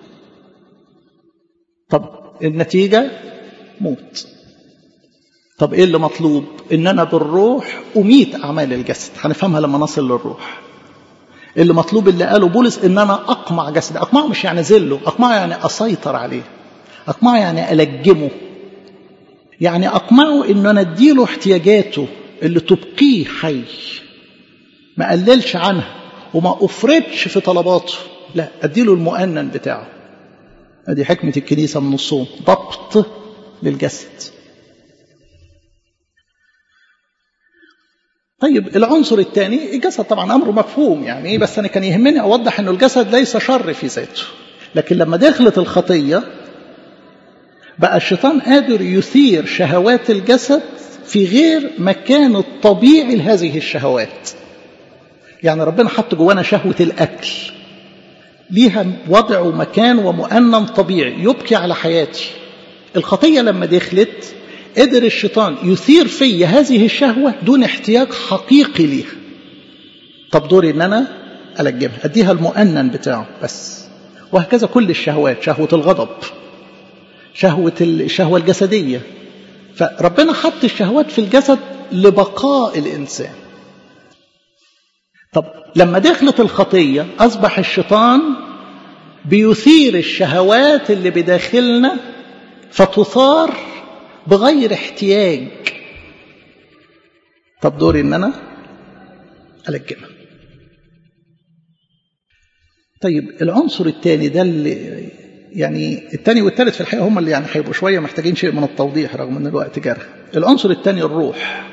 طب النتيجة موت طب ايه اللي مطلوب ان انا بالروح اميت اعمال الجسد هنفهمها لما نصل للروح اللي مطلوب اللي قاله بولس ان انا اقمع جسدي اقمعه مش يعني ذله اقمعه يعني اسيطر عليه اقمعه يعني الجمه يعني اقمعه ان انا اديله احتياجاته اللي تبقيه حي ما قللش عنها وما افرطش في طلباته لا اديله المؤنن بتاعه ادي حكمه الكنيسه من الصوم ضبط للجسد طيب العنصر الثاني الجسد طبعا امره مفهوم يعني بس انا كان يهمني اوضح انه الجسد ليس شر في ذاته لكن لما دخلت الخطيه بقى الشيطان قادر يثير شهوات الجسد في غير مكان الطبيعي لهذه الشهوات يعني ربنا حط جوانا شهوه الاكل ليها وضع ومكان ومؤنن طبيعي يبكي على حياتي الخطيه لما دخلت قدر الشيطان يثير في هذه الشهوة دون احتياج حقيقي ليها طب دوري ان انا ألجمها اديها المؤنن بتاعه بس وهكذا كل الشهوات شهوة الغضب شهوة الشهوة الجسدية فربنا حط الشهوات في الجسد لبقاء الإنسان طب لما دخلت الخطية أصبح الشيطان بيثير الشهوات اللي بداخلنا فتثار بغير احتياج طب دوري ان انا الجمها طيب العنصر الثاني ده اللي يعني الثاني والثالث في الحقيقه هم اللي يعني هيبقوا شويه محتاجين شيء من التوضيح رغم ان الوقت جرى العنصر الثاني الروح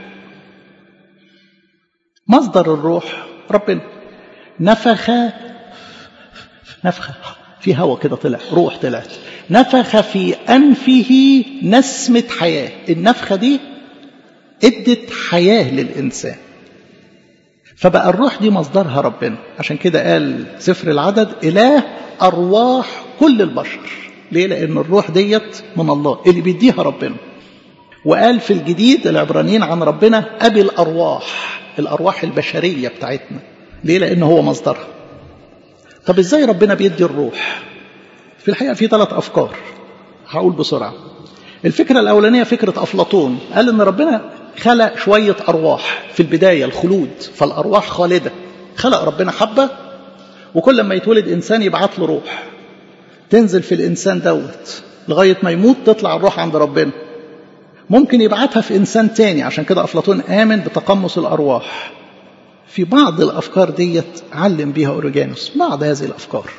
مصدر الروح ربنا نفخ نفخه في هواء كده طلع روح طلعت نفخ في أنفه نسمة حياة النفخة دي ادت حياة للإنسان فبقى الروح دي مصدرها ربنا عشان كده قال سفر العدد إله أرواح كل البشر ليه لأن الروح ديت من الله اللي بيديها ربنا وقال في الجديد العبرانيين عن ربنا أبي الأرواح الأرواح البشرية بتاعتنا ليه لأن هو مصدرها طب ازاي ربنا بيدي الروح في الحقيقة في ثلاث أفكار هقول بسرعة الفكرة الأولانية فكرة أفلاطون قال إن ربنا خلق شوية أرواح في البداية الخلود فالأرواح خالدة خلق ربنا حبة وكل ما يتولد إنسان يبعت له روح تنزل في الإنسان دوت لغاية ما يموت تطلع الروح عند ربنا ممكن يبعتها في إنسان تاني عشان كده أفلاطون آمن بتقمص الأرواح في بعض الأفكار ديت علم بيها أوريجانوس بعض هذه الأفكار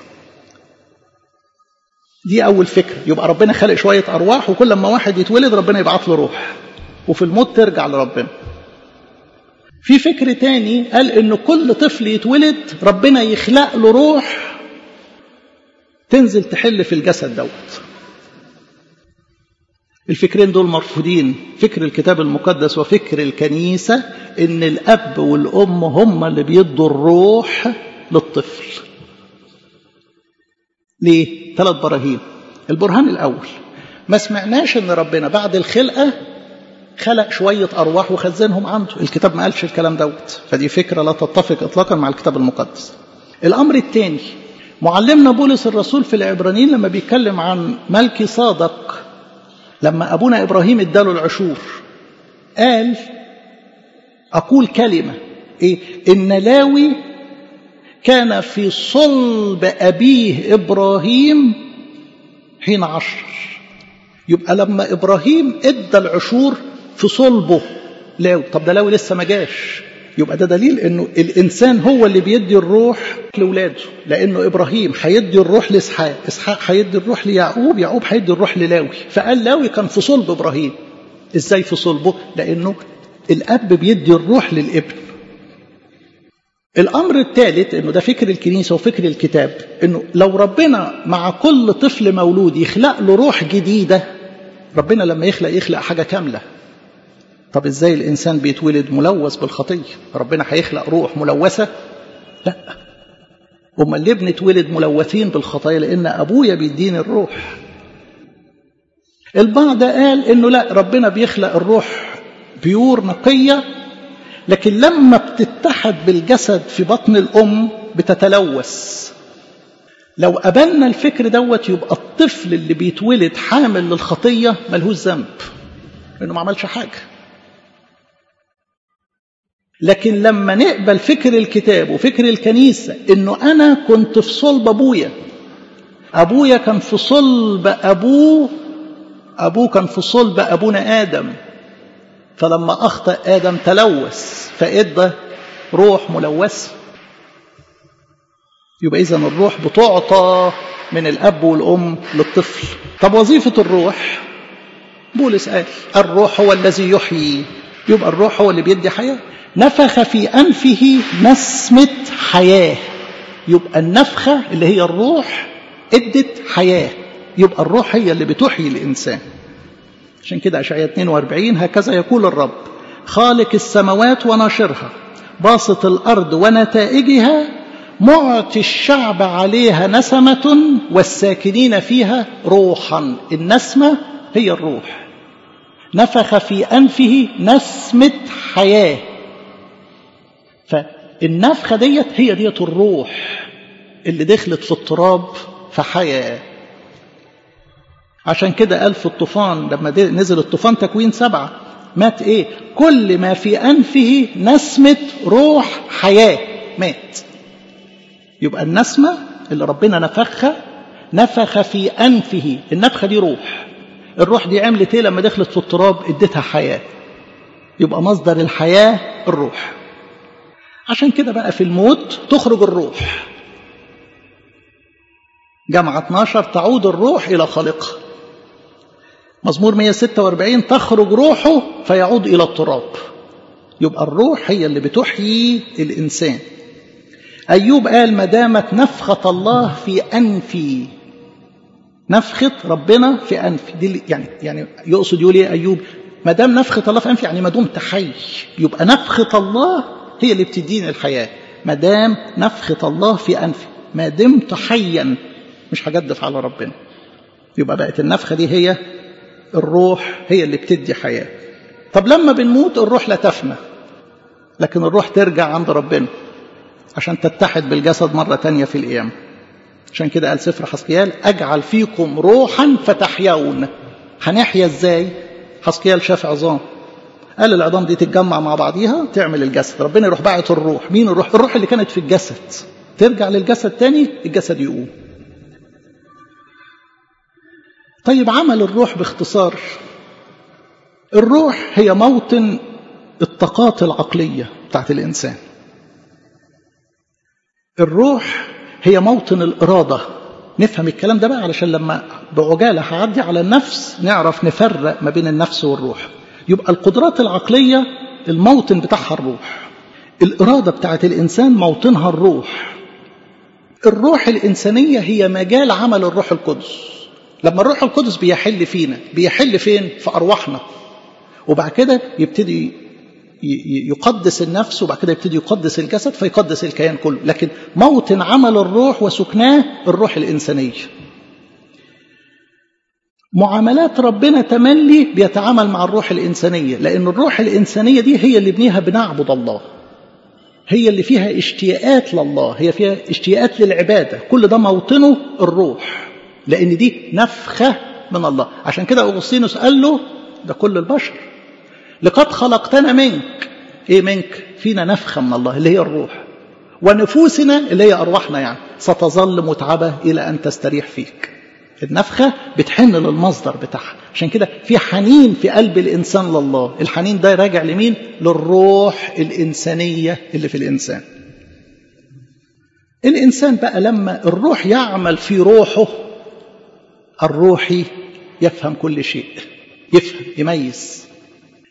دي أول فكرة يبقى ربنا خلق شوية أرواح وكل ما واحد يتولد ربنا يبعت له روح وفي الموت ترجع لربنا في فكر تاني قال إن كل طفل يتولد ربنا يخلق له روح تنزل تحل في الجسد دوت الفكرين دول مرفوضين فكر الكتاب المقدس وفكر الكنيسة إن الأب والأم هم اللي بيدوا الروح للطفل ليه؟ ثلاث براهين البرهان الأول ما سمعناش إن ربنا بعد الخلقة خلق شوية أرواح وخزنهم عنده الكتاب ما قالش الكلام دوت فدي فكرة لا تتفق إطلاقا مع الكتاب المقدس الأمر الثاني معلمنا بولس الرسول في العبرانيين لما بيتكلم عن ملكي صادق لما أبونا إبراهيم اداله العشور قال أقول كلمة إيه؟ إن لاوي كان في صلب أبيه إبراهيم حين عشر يبقى لما إبراهيم ادى العشور في صلبه لاوي طب ده لاوي لسه ما جاش يبقى ده دليل انه الانسان هو اللي بيدي الروح لاولاده لانه ابراهيم هيدي الروح لاسحاق اسحاق هيدي الروح ليعقوب يعقوب هيدي الروح للاوي فقال لاوي كان في صلب ابراهيم ازاي في صلبه لانه الاب بيدي الروح للابن الامر الثالث انه ده فكر الكنيسه وفكر الكتاب انه لو ربنا مع كل طفل مولود يخلق له روح جديده ربنا لما يخلق يخلق حاجه كامله طب ازاي الانسان بيتولد ملوث بالخطيه ربنا هيخلق روح ملوثه لا امال ليه بنتولد ملوثين بالخطايا لان ابويا بيديني الروح البعض قال انه لا ربنا بيخلق الروح بيور نقيه لكن لما بتتحد بالجسد في بطن الام بتتلوث لو قبلنا الفكر دوت يبقى الطفل اللي بيتولد حامل للخطيه ملهوش ذنب لانه ما عملش حاجه لكن لما نقبل فكر الكتاب وفكر الكنيسة انه انا كنت في صلب ابويا ابويا كان في صلب ابوه ابوه كان في صلب ابونا ادم فلما اخطا ادم تلوث فادى روح ملوثه يبقى اذا الروح بتعطى من الاب والام للطفل طب وظيفه الروح بولس قال الروح هو الذي يحيي يبقى الروح هو اللي بيدي حياه نفخ في أنفه نسمة حياة يبقى النفخة اللي هي الروح ادت حياة يبقى الروح هي اللي بتحيي الإنسان عشان كده أشعية 42 هكذا يقول الرب خالق السماوات وناشرها باسط الأرض ونتائجها معطي الشعب عليها نسمة والساكنين فيها روحا النسمة هي الروح نفخ في أنفه نسمة حياة فالنفخة ديت هي ديت الروح اللي دخلت في التراب في حياة عشان كده قال في الطوفان لما نزل الطوفان تكوين سبعة مات ايه كل ما في أنفه نسمة روح حياة مات يبقى النسمة اللي ربنا نفخها نفخ في أنفه النفخة دي روح الروح دي عملت ايه لما دخلت في التراب اديتها حياة يبقى مصدر الحياة الروح عشان كده بقى في الموت تخرج الروح جامعة 12 تعود الروح إلى خالقها مزمور 146 تخرج روحه فيعود إلى التراب يبقى الروح هي اللي بتحيي الإنسان أيوب قال ما دامت نفخة الله في أنفي نفخة ربنا في أنفي دي يعني يعني يقصد يقول إيه أيوب ما دام نفخة الله في أنفي يعني ما دمت حي يبقى نفخة الله هي اللي بتديني الحياة ما دام نفخة الله في أنفي ما دمت حيا مش هجدف على ربنا يبقى بقت النفخة دي هي الروح هي اللي بتدي حياة طب لما بنموت الروح لا تفنى لكن الروح ترجع عند ربنا عشان تتحد بالجسد مرة تانية في القيامة عشان كده قال سفر حسقيال أجعل فيكم روحا فتحيون هنحيا ازاي حسقيال شاف عظام قال العظام دي تتجمع مع بعضيها تعمل الجسد ربنا يروح باعت الروح مين الروح الروح اللي كانت في الجسد ترجع للجسد تاني الجسد يقوم طيب عمل الروح باختصار الروح هي موطن الطاقات العقلية بتاعت الإنسان الروح هي موطن الإرادة نفهم الكلام ده بقى علشان لما بعجالة هعدي على النفس نعرف نفرق ما بين النفس والروح يبقى القدرات العقلية الموطن بتاعها الروح الإرادة بتاعت الإنسان موطنها الروح الروح الإنسانية هي مجال عمل الروح القدس لما الروح القدس بيحل فينا بيحل فين في أرواحنا وبعد كده يبتدي يقدس النفس وبعد كده يبتدي يقدس الجسد فيقدس الكيان كله لكن موطن عمل الروح وسكناه الروح الإنسانية معاملات ربنا تملي بيتعامل مع الروح الإنسانية لأن الروح الإنسانية دي هي اللي بنيها بنعبد الله هي اللي فيها اشتياقات لله هي فيها اشتياقات للعبادة كل ده موطنه الروح لأن دي نفخة من الله عشان كده أغسطينوس قال له ده كل البشر لقد خلقتنا منك ايه منك فينا نفخة من الله اللي هي الروح ونفوسنا اللي هي أرواحنا يعني ستظل متعبة إلى أن تستريح فيك النفخة بتحن للمصدر بتاعها عشان كده في حنين في قلب الإنسان لله الحنين ده راجع لمين للروح الإنسانية اللي في الإنسان الإنسان بقى لما الروح يعمل في روحه الروحي يفهم كل شيء يفهم يميز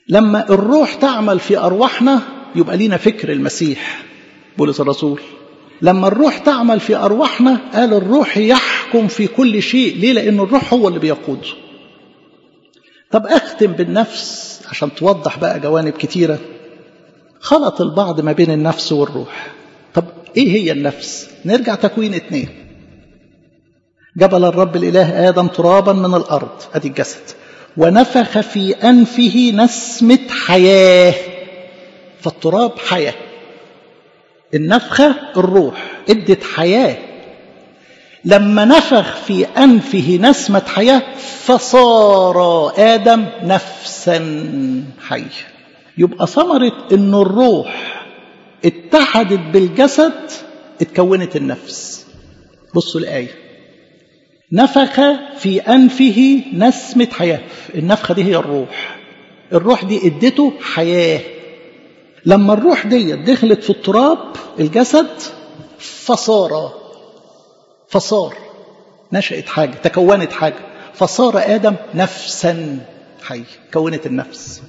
لما الروح تعمل في أرواحنا يبقى لينا فكر المسيح بولس الرسول لما الروح تعمل في أرواحنا قال الروح يحكم في كل شيء ليه لأن الروح هو اللي بيقوده طب أختم بالنفس عشان توضح بقى جوانب كتيرة خلط البعض ما بين النفس والروح طب إيه هي النفس نرجع تكوين اتنين جبل الرب الإله آدم ترابا من الأرض أدي الجسد ونفخ في أنفه نسمة حياة فالتراب حياة النفخة الروح ادت حياة لما نفخ في أنفه نسمة حياة فصار آدم نفسا حية يبقى ثمرة أن الروح اتحدت بالجسد اتكونت النفس بصوا الآية نفخ في أنفه نسمة حياة النفخة دي هي الروح الروح دي ادته حياة لما الروح دي دخلت في التراب الجسد فصار فصار نشأت حاجة تكونت حاجة فصار آدم نفسا حي كونت النفس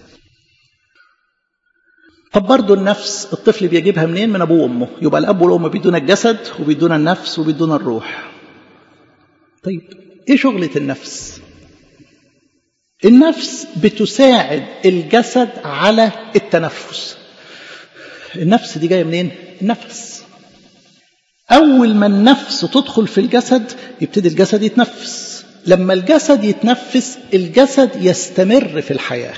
طب برضه النفس الطفل بيجيبها منين من أبوه وأمه يبقى الأب والأم بيدونا الجسد وبيدونا النفس وبيدونا الروح طيب ايه شغلة النفس النفس بتساعد الجسد على التنفس النفس دي جايه منين النفس اول ما النفس تدخل في الجسد يبتدي الجسد يتنفس لما الجسد يتنفس الجسد يستمر في الحياه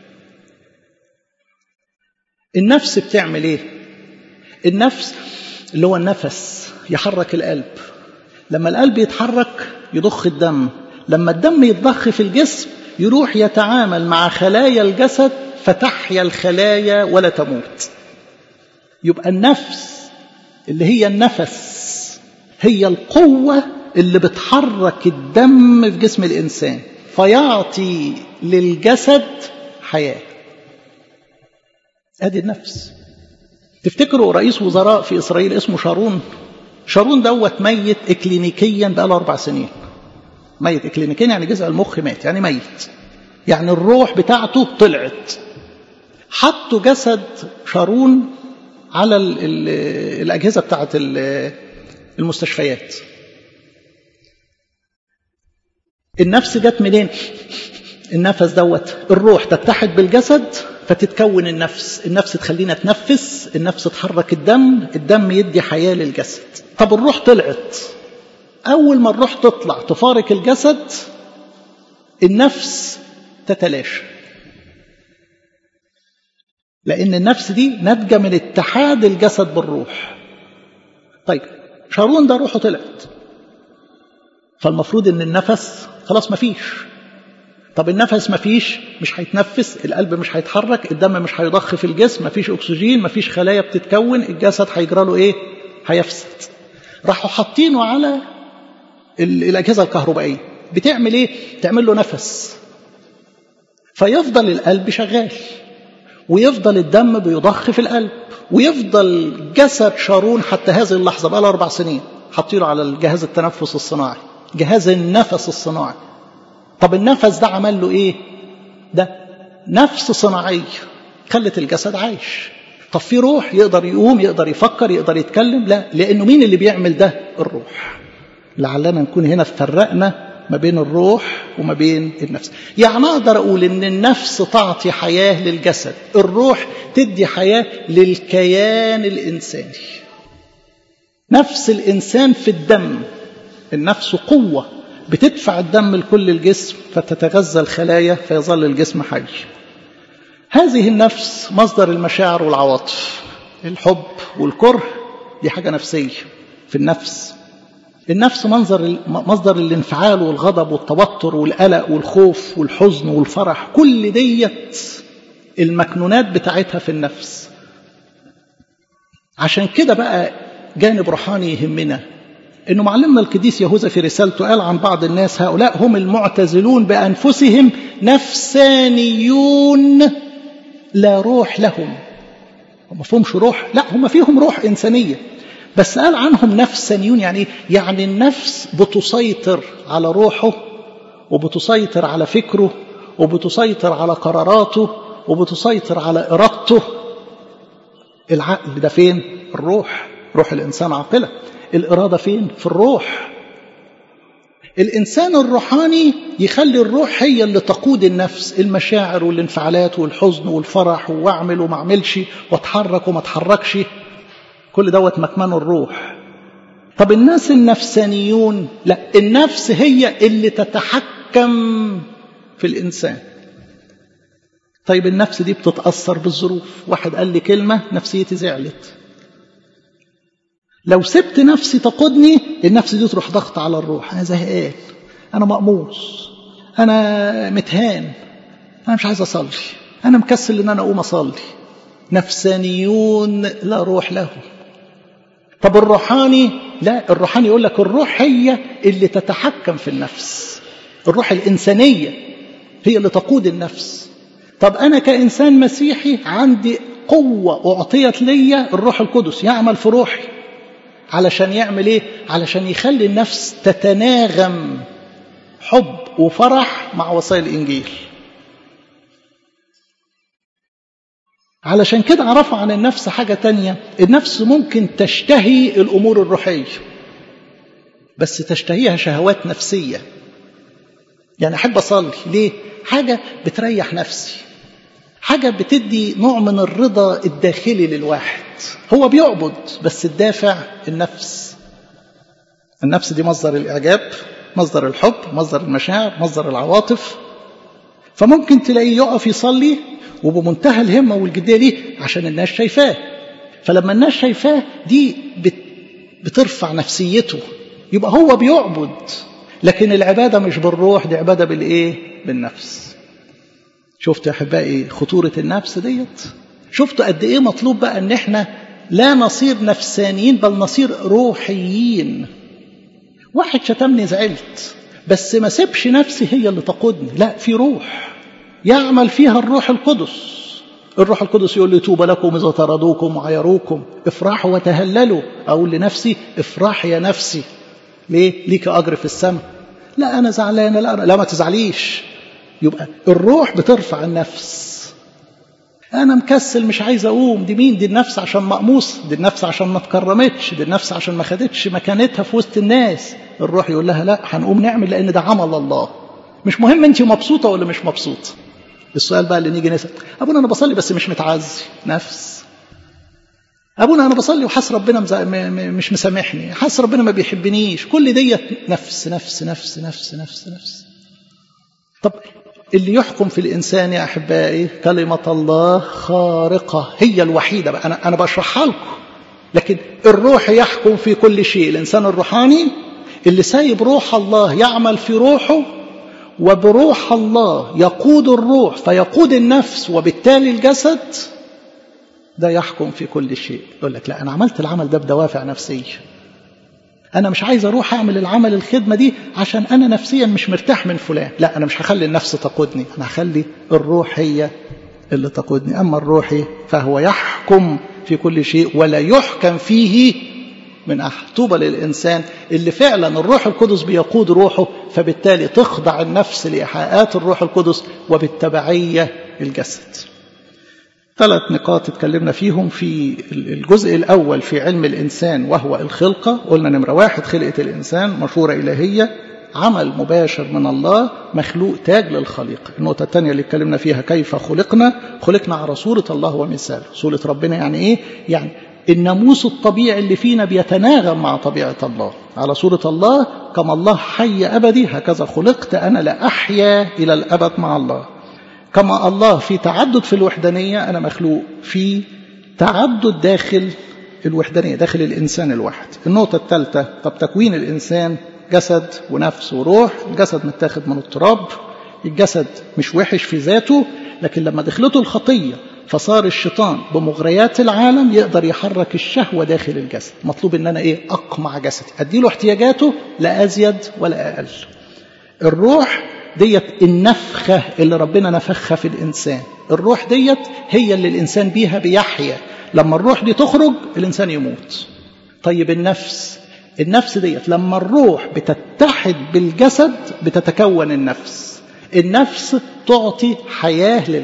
النفس بتعمل ايه النفس اللي هو النفس يحرك القلب لما القلب يتحرك يضخ الدم لما الدم يتضخ في الجسم يروح يتعامل مع خلايا الجسد فتحيا الخلايا ولا تموت يبقى النفس اللي هي النفس هي القوة اللي بتحرك الدم في جسم الإنسان فيعطي للجسد حياة ادي النفس تفتكروا رئيس وزراء في إسرائيل اسمه شارون شارون دوت ميت إكلينيكيا بقاله أربع سنين ميت إكلينيكيا يعني جزء المخ مات يعني ميت يعني الروح بتاعته طلعت حطوا جسد شارون على ال ال الأجهزة بتاعت المستشفيات النفس جت منين النفس دوت الروح تتحد بالجسد فتتكون النفس النفس تخلينا تنفس النفس تحرك الدم الدم يدي حياة للجسد طب الروح طلعت أول ما الروح تطلع تفارق الجسد النفس تتلاشى لأن النفس دي ناتجة من اتحاد الجسد بالروح طيب شارون ده روحه طلعت فالمفروض ان النفس خلاص مفيش طب النفس مفيش مش هيتنفس القلب مش هيتحرك الدم مش هيضخ في الجسم مفيش اكسجين مفيش خلايا بتتكون الجسد هيجرى له ايه هيفسد راحوا حاطينه على الاجهزه الكهربائيه بتعمل ايه تعمل له نفس فيفضل القلب شغال ويفضل الدم بيضخ في القلب ويفضل جسد شارون حتى هذه اللحظه بقى له اربع سنين حاطينه على الجهاز التنفس الصناعي جهاز النفس الصناعي طب النفس ده عمل له ايه ده نفس صناعيه خلت الجسد عايش طب في روح يقدر يقوم يقدر يفكر يقدر يتكلم لا لانه مين اللي بيعمل ده الروح لعلنا نكون هنا فرقنا ما بين الروح وما بين النفس يعني اقدر اقول ان النفس تعطي حياه للجسد الروح تدي حياه للكيان الانساني نفس الانسان في الدم النفس قوه بتدفع الدم لكل الجسم فتتغذى الخلايا فيظل الجسم حي هذه النفس مصدر المشاعر والعواطف الحب والكره دي حاجه نفسيه في النفس النفس منظر مصدر الانفعال والغضب والتوتر والقلق والخوف والحزن والفرح كل ديت المكنونات بتاعتها في النفس عشان كده بقى جانب روحاني يهمنا انه معلمنا القديس يهوذا في رسالته قال عن بعض الناس هؤلاء هم المعتزلون بانفسهم نفسانيون لا روح لهم هم فيهمش روح لا هم فيهم روح انسانيه بس قال عنهم نفسانيون يعني يعني النفس بتسيطر على روحه وبتسيطر على فكره وبتسيطر على قراراته وبتسيطر على إرادته العقل ده فين الروح روح الإنسان عاقلة الإرادة فين في الروح الإنسان الروحاني يخلي الروح هي اللي تقود النفس المشاعر والانفعالات والحزن والفرح وأعمل وما أعملش وأتحرك وما أتحركش كل دوت مكمنه الروح طب الناس النفسانيون لا النفس هي اللي تتحكم في الإنسان طيب النفس دي بتتأثر بالظروف واحد قال لي كلمة نفسيتي زعلت لو سبت نفسي تقودني النفس دي تروح ضغط على الروح انا زهقان انا مقموص انا متهان انا مش عايز اصلي انا مكسل ان انا اقوم اصلي نفسانيون لا روح لهم طب الروحاني لا الروحاني يقول لك الروح هي اللي تتحكم في النفس الروح الإنسانية هي اللي تقود النفس طب أنا كإنسان مسيحي عندي قوة أعطيت لي الروح القدس يعمل في روحي علشان يعمل إيه؟ علشان يخلي النفس تتناغم حب وفرح مع وصايا الإنجيل علشان كده عرفوا عن النفس حاجة تانية النفس ممكن تشتهي الأمور الروحية بس تشتهيها شهوات نفسية يعني أحب أصلي ليه؟ حاجة بتريح نفسي حاجة بتدي نوع من الرضا الداخلي للواحد هو بيعبد بس الدافع النفس النفس دي مصدر الإعجاب مصدر الحب مصدر المشاعر مصدر العواطف فممكن تلاقيه يقف يصلي وبمنتهى الهمة والجدية ليه عشان الناس شايفاه فلما الناس شايفاه دي بت بترفع نفسيته يبقى هو بيعبد لكن العبادة مش بالروح دي عبادة بالإيه بالنفس شفت يا أحبائي خطورة النفس ديت شفتوا قد إيه مطلوب بقى إن إحنا لا نصير نفسانيين بل نصير روحيين واحد شتمني زعلت بس ما سيبش نفسي هي اللي تقودني لا في روح يعمل فيها الروح القدس الروح القدس يقول لي توبى لكم إذا طردوكم وعيروكم افرحوا وتهللوا أقول لنفسي افرح يا نفسي ليه؟ ليك أجر في السماء لا أنا زعلانة لا أنا لا ما تزعليش يبقى الروح بترفع النفس أنا مكسل مش عايز أقوم دي مين دي النفس عشان مقموص دي النفس عشان ما اتكرمتش دي النفس عشان ما خدتش مكانتها في وسط الناس الروح يقول لها لا هنقوم نعمل لأن ده عمل الله مش مهم أنت مبسوطة ولا مش مبسوطة السؤال بقى اللي نيجي نسأل أبونا أنا بصلي بس مش متعزي نفس أبونا أنا بصلي وحاس ربنا مزا... م... م... مش مسامحني حاس ربنا ما بيحبنيش كل ديت نفس نفس نفس نفس نفس نفس طب اللي يحكم في الإنسان يا أحبائي كلمة الله خارقة هي الوحيدة بقى أنا, أنا بشرحها لكم لكن الروح يحكم في كل شيء الإنسان الروحاني اللي سايب روح الله يعمل في روحه وبروح الله يقود الروح فيقود النفس وبالتالي الجسد ده يحكم في كل شيء يقول لك لا أنا عملت العمل ده بدوافع نفسية أنا مش عايز أروح أعمل العمل الخدمة دي عشان أنا نفسيا مش مرتاح من فلان لا أنا مش هخلي النفس تقودني أنا هخلي الروح هي اللي تقودني أما الروحي فهو يحكم في كل شيء ولا يحكم فيه من أحد طوبى للإنسان اللي فعلا الروح القدس بيقود روحه فبالتالي تخضع النفس لإيحاءات الروح القدس وبالتبعية الجسد ثلاث نقاط اتكلمنا فيهم في الجزء الأول في علم الإنسان وهو الخلقة قلنا نمرة واحد خلقة الإنسان مشورة إلهية عمل مباشر من الله مخلوق تاج للخليقة النقطة الثانية اللي اتكلمنا فيها كيف خلقنا خلقنا على صورة الله ومثاله صورة ربنا يعني إيه يعني الناموس الطبيعي اللي فينا بيتناغم مع طبيعة الله على صورة الله كما الله حي أبدي هكذا خلقت أنا لأحيا إلى الأبد مع الله كما الله في تعدد في الوحدانية أنا مخلوق في تعدد داخل الوحدانية داخل الإنسان الواحد النقطة الثالثة طب تكوين الإنسان جسد ونفس وروح الجسد متاخد من التراب الجسد مش وحش في ذاته لكن لما دخلته الخطية فصار الشيطان بمغريات العالم يقدر يحرك الشهوة داخل الجسد مطلوب ان انا ايه اقمع جسدي اديله احتياجاته لا ازيد ولا اقل الروح ديت النفخة اللي ربنا نفخها في الإنسان الروح ديت هي اللي الإنسان بيها بيحيا لما الروح دي تخرج الإنسان يموت طيب النفس النفس ديت لما الروح بتتحد بالجسد بتتكون النفس النفس تعطي حياة للجسد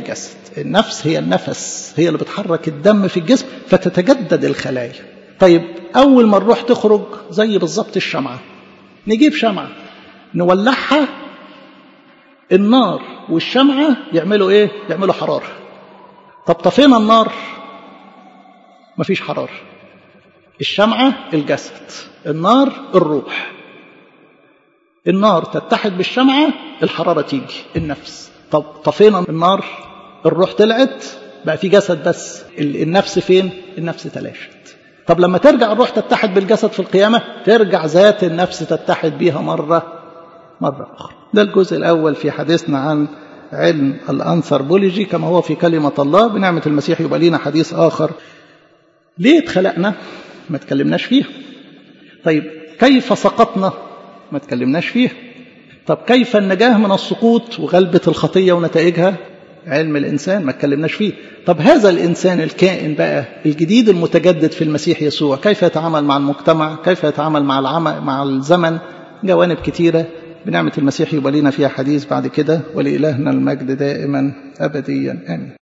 النفس هي النفس هي اللي بتحرك الدم في الجسم فتتجدد الخلايا طيب أول ما الروح تخرج زي بالظبط الشمعة نجيب شمعة نولعها النار والشمعة يعملوا إيه؟ يعملوا حرارة طب طفينا النار مفيش حرارة الشمعة الجسد النار الروح النار تتحد بالشمعة الحرارة تيجي النفس طب طفينا النار الروح طلعت بقى في جسد بس النفس فين النفس تلاشت طب لما ترجع الروح تتحد بالجسد في القيامة ترجع ذات النفس تتحد بيها مرة مرة أخرى ده الجزء الأول في حديثنا عن علم الأنثروبولوجي كما هو في كلمة الله بنعمة المسيح يبقى لينا حديث آخر ليه اتخلقنا ما تكلمناش فيه طيب كيف سقطنا ما تكلمناش فيه طب كيف النجاة من السقوط وغلبة الخطية ونتائجها علم الإنسان ما تكلمناش فيه طب هذا الإنسان الكائن بقى الجديد المتجدد في المسيح يسوع كيف يتعامل مع المجتمع كيف يتعامل مع العمل مع الزمن جوانب كتيرة بنعمة المسيح يبقى لنا فيها حديث بعد كده ولإلهنا المجد دائما أبديا آمين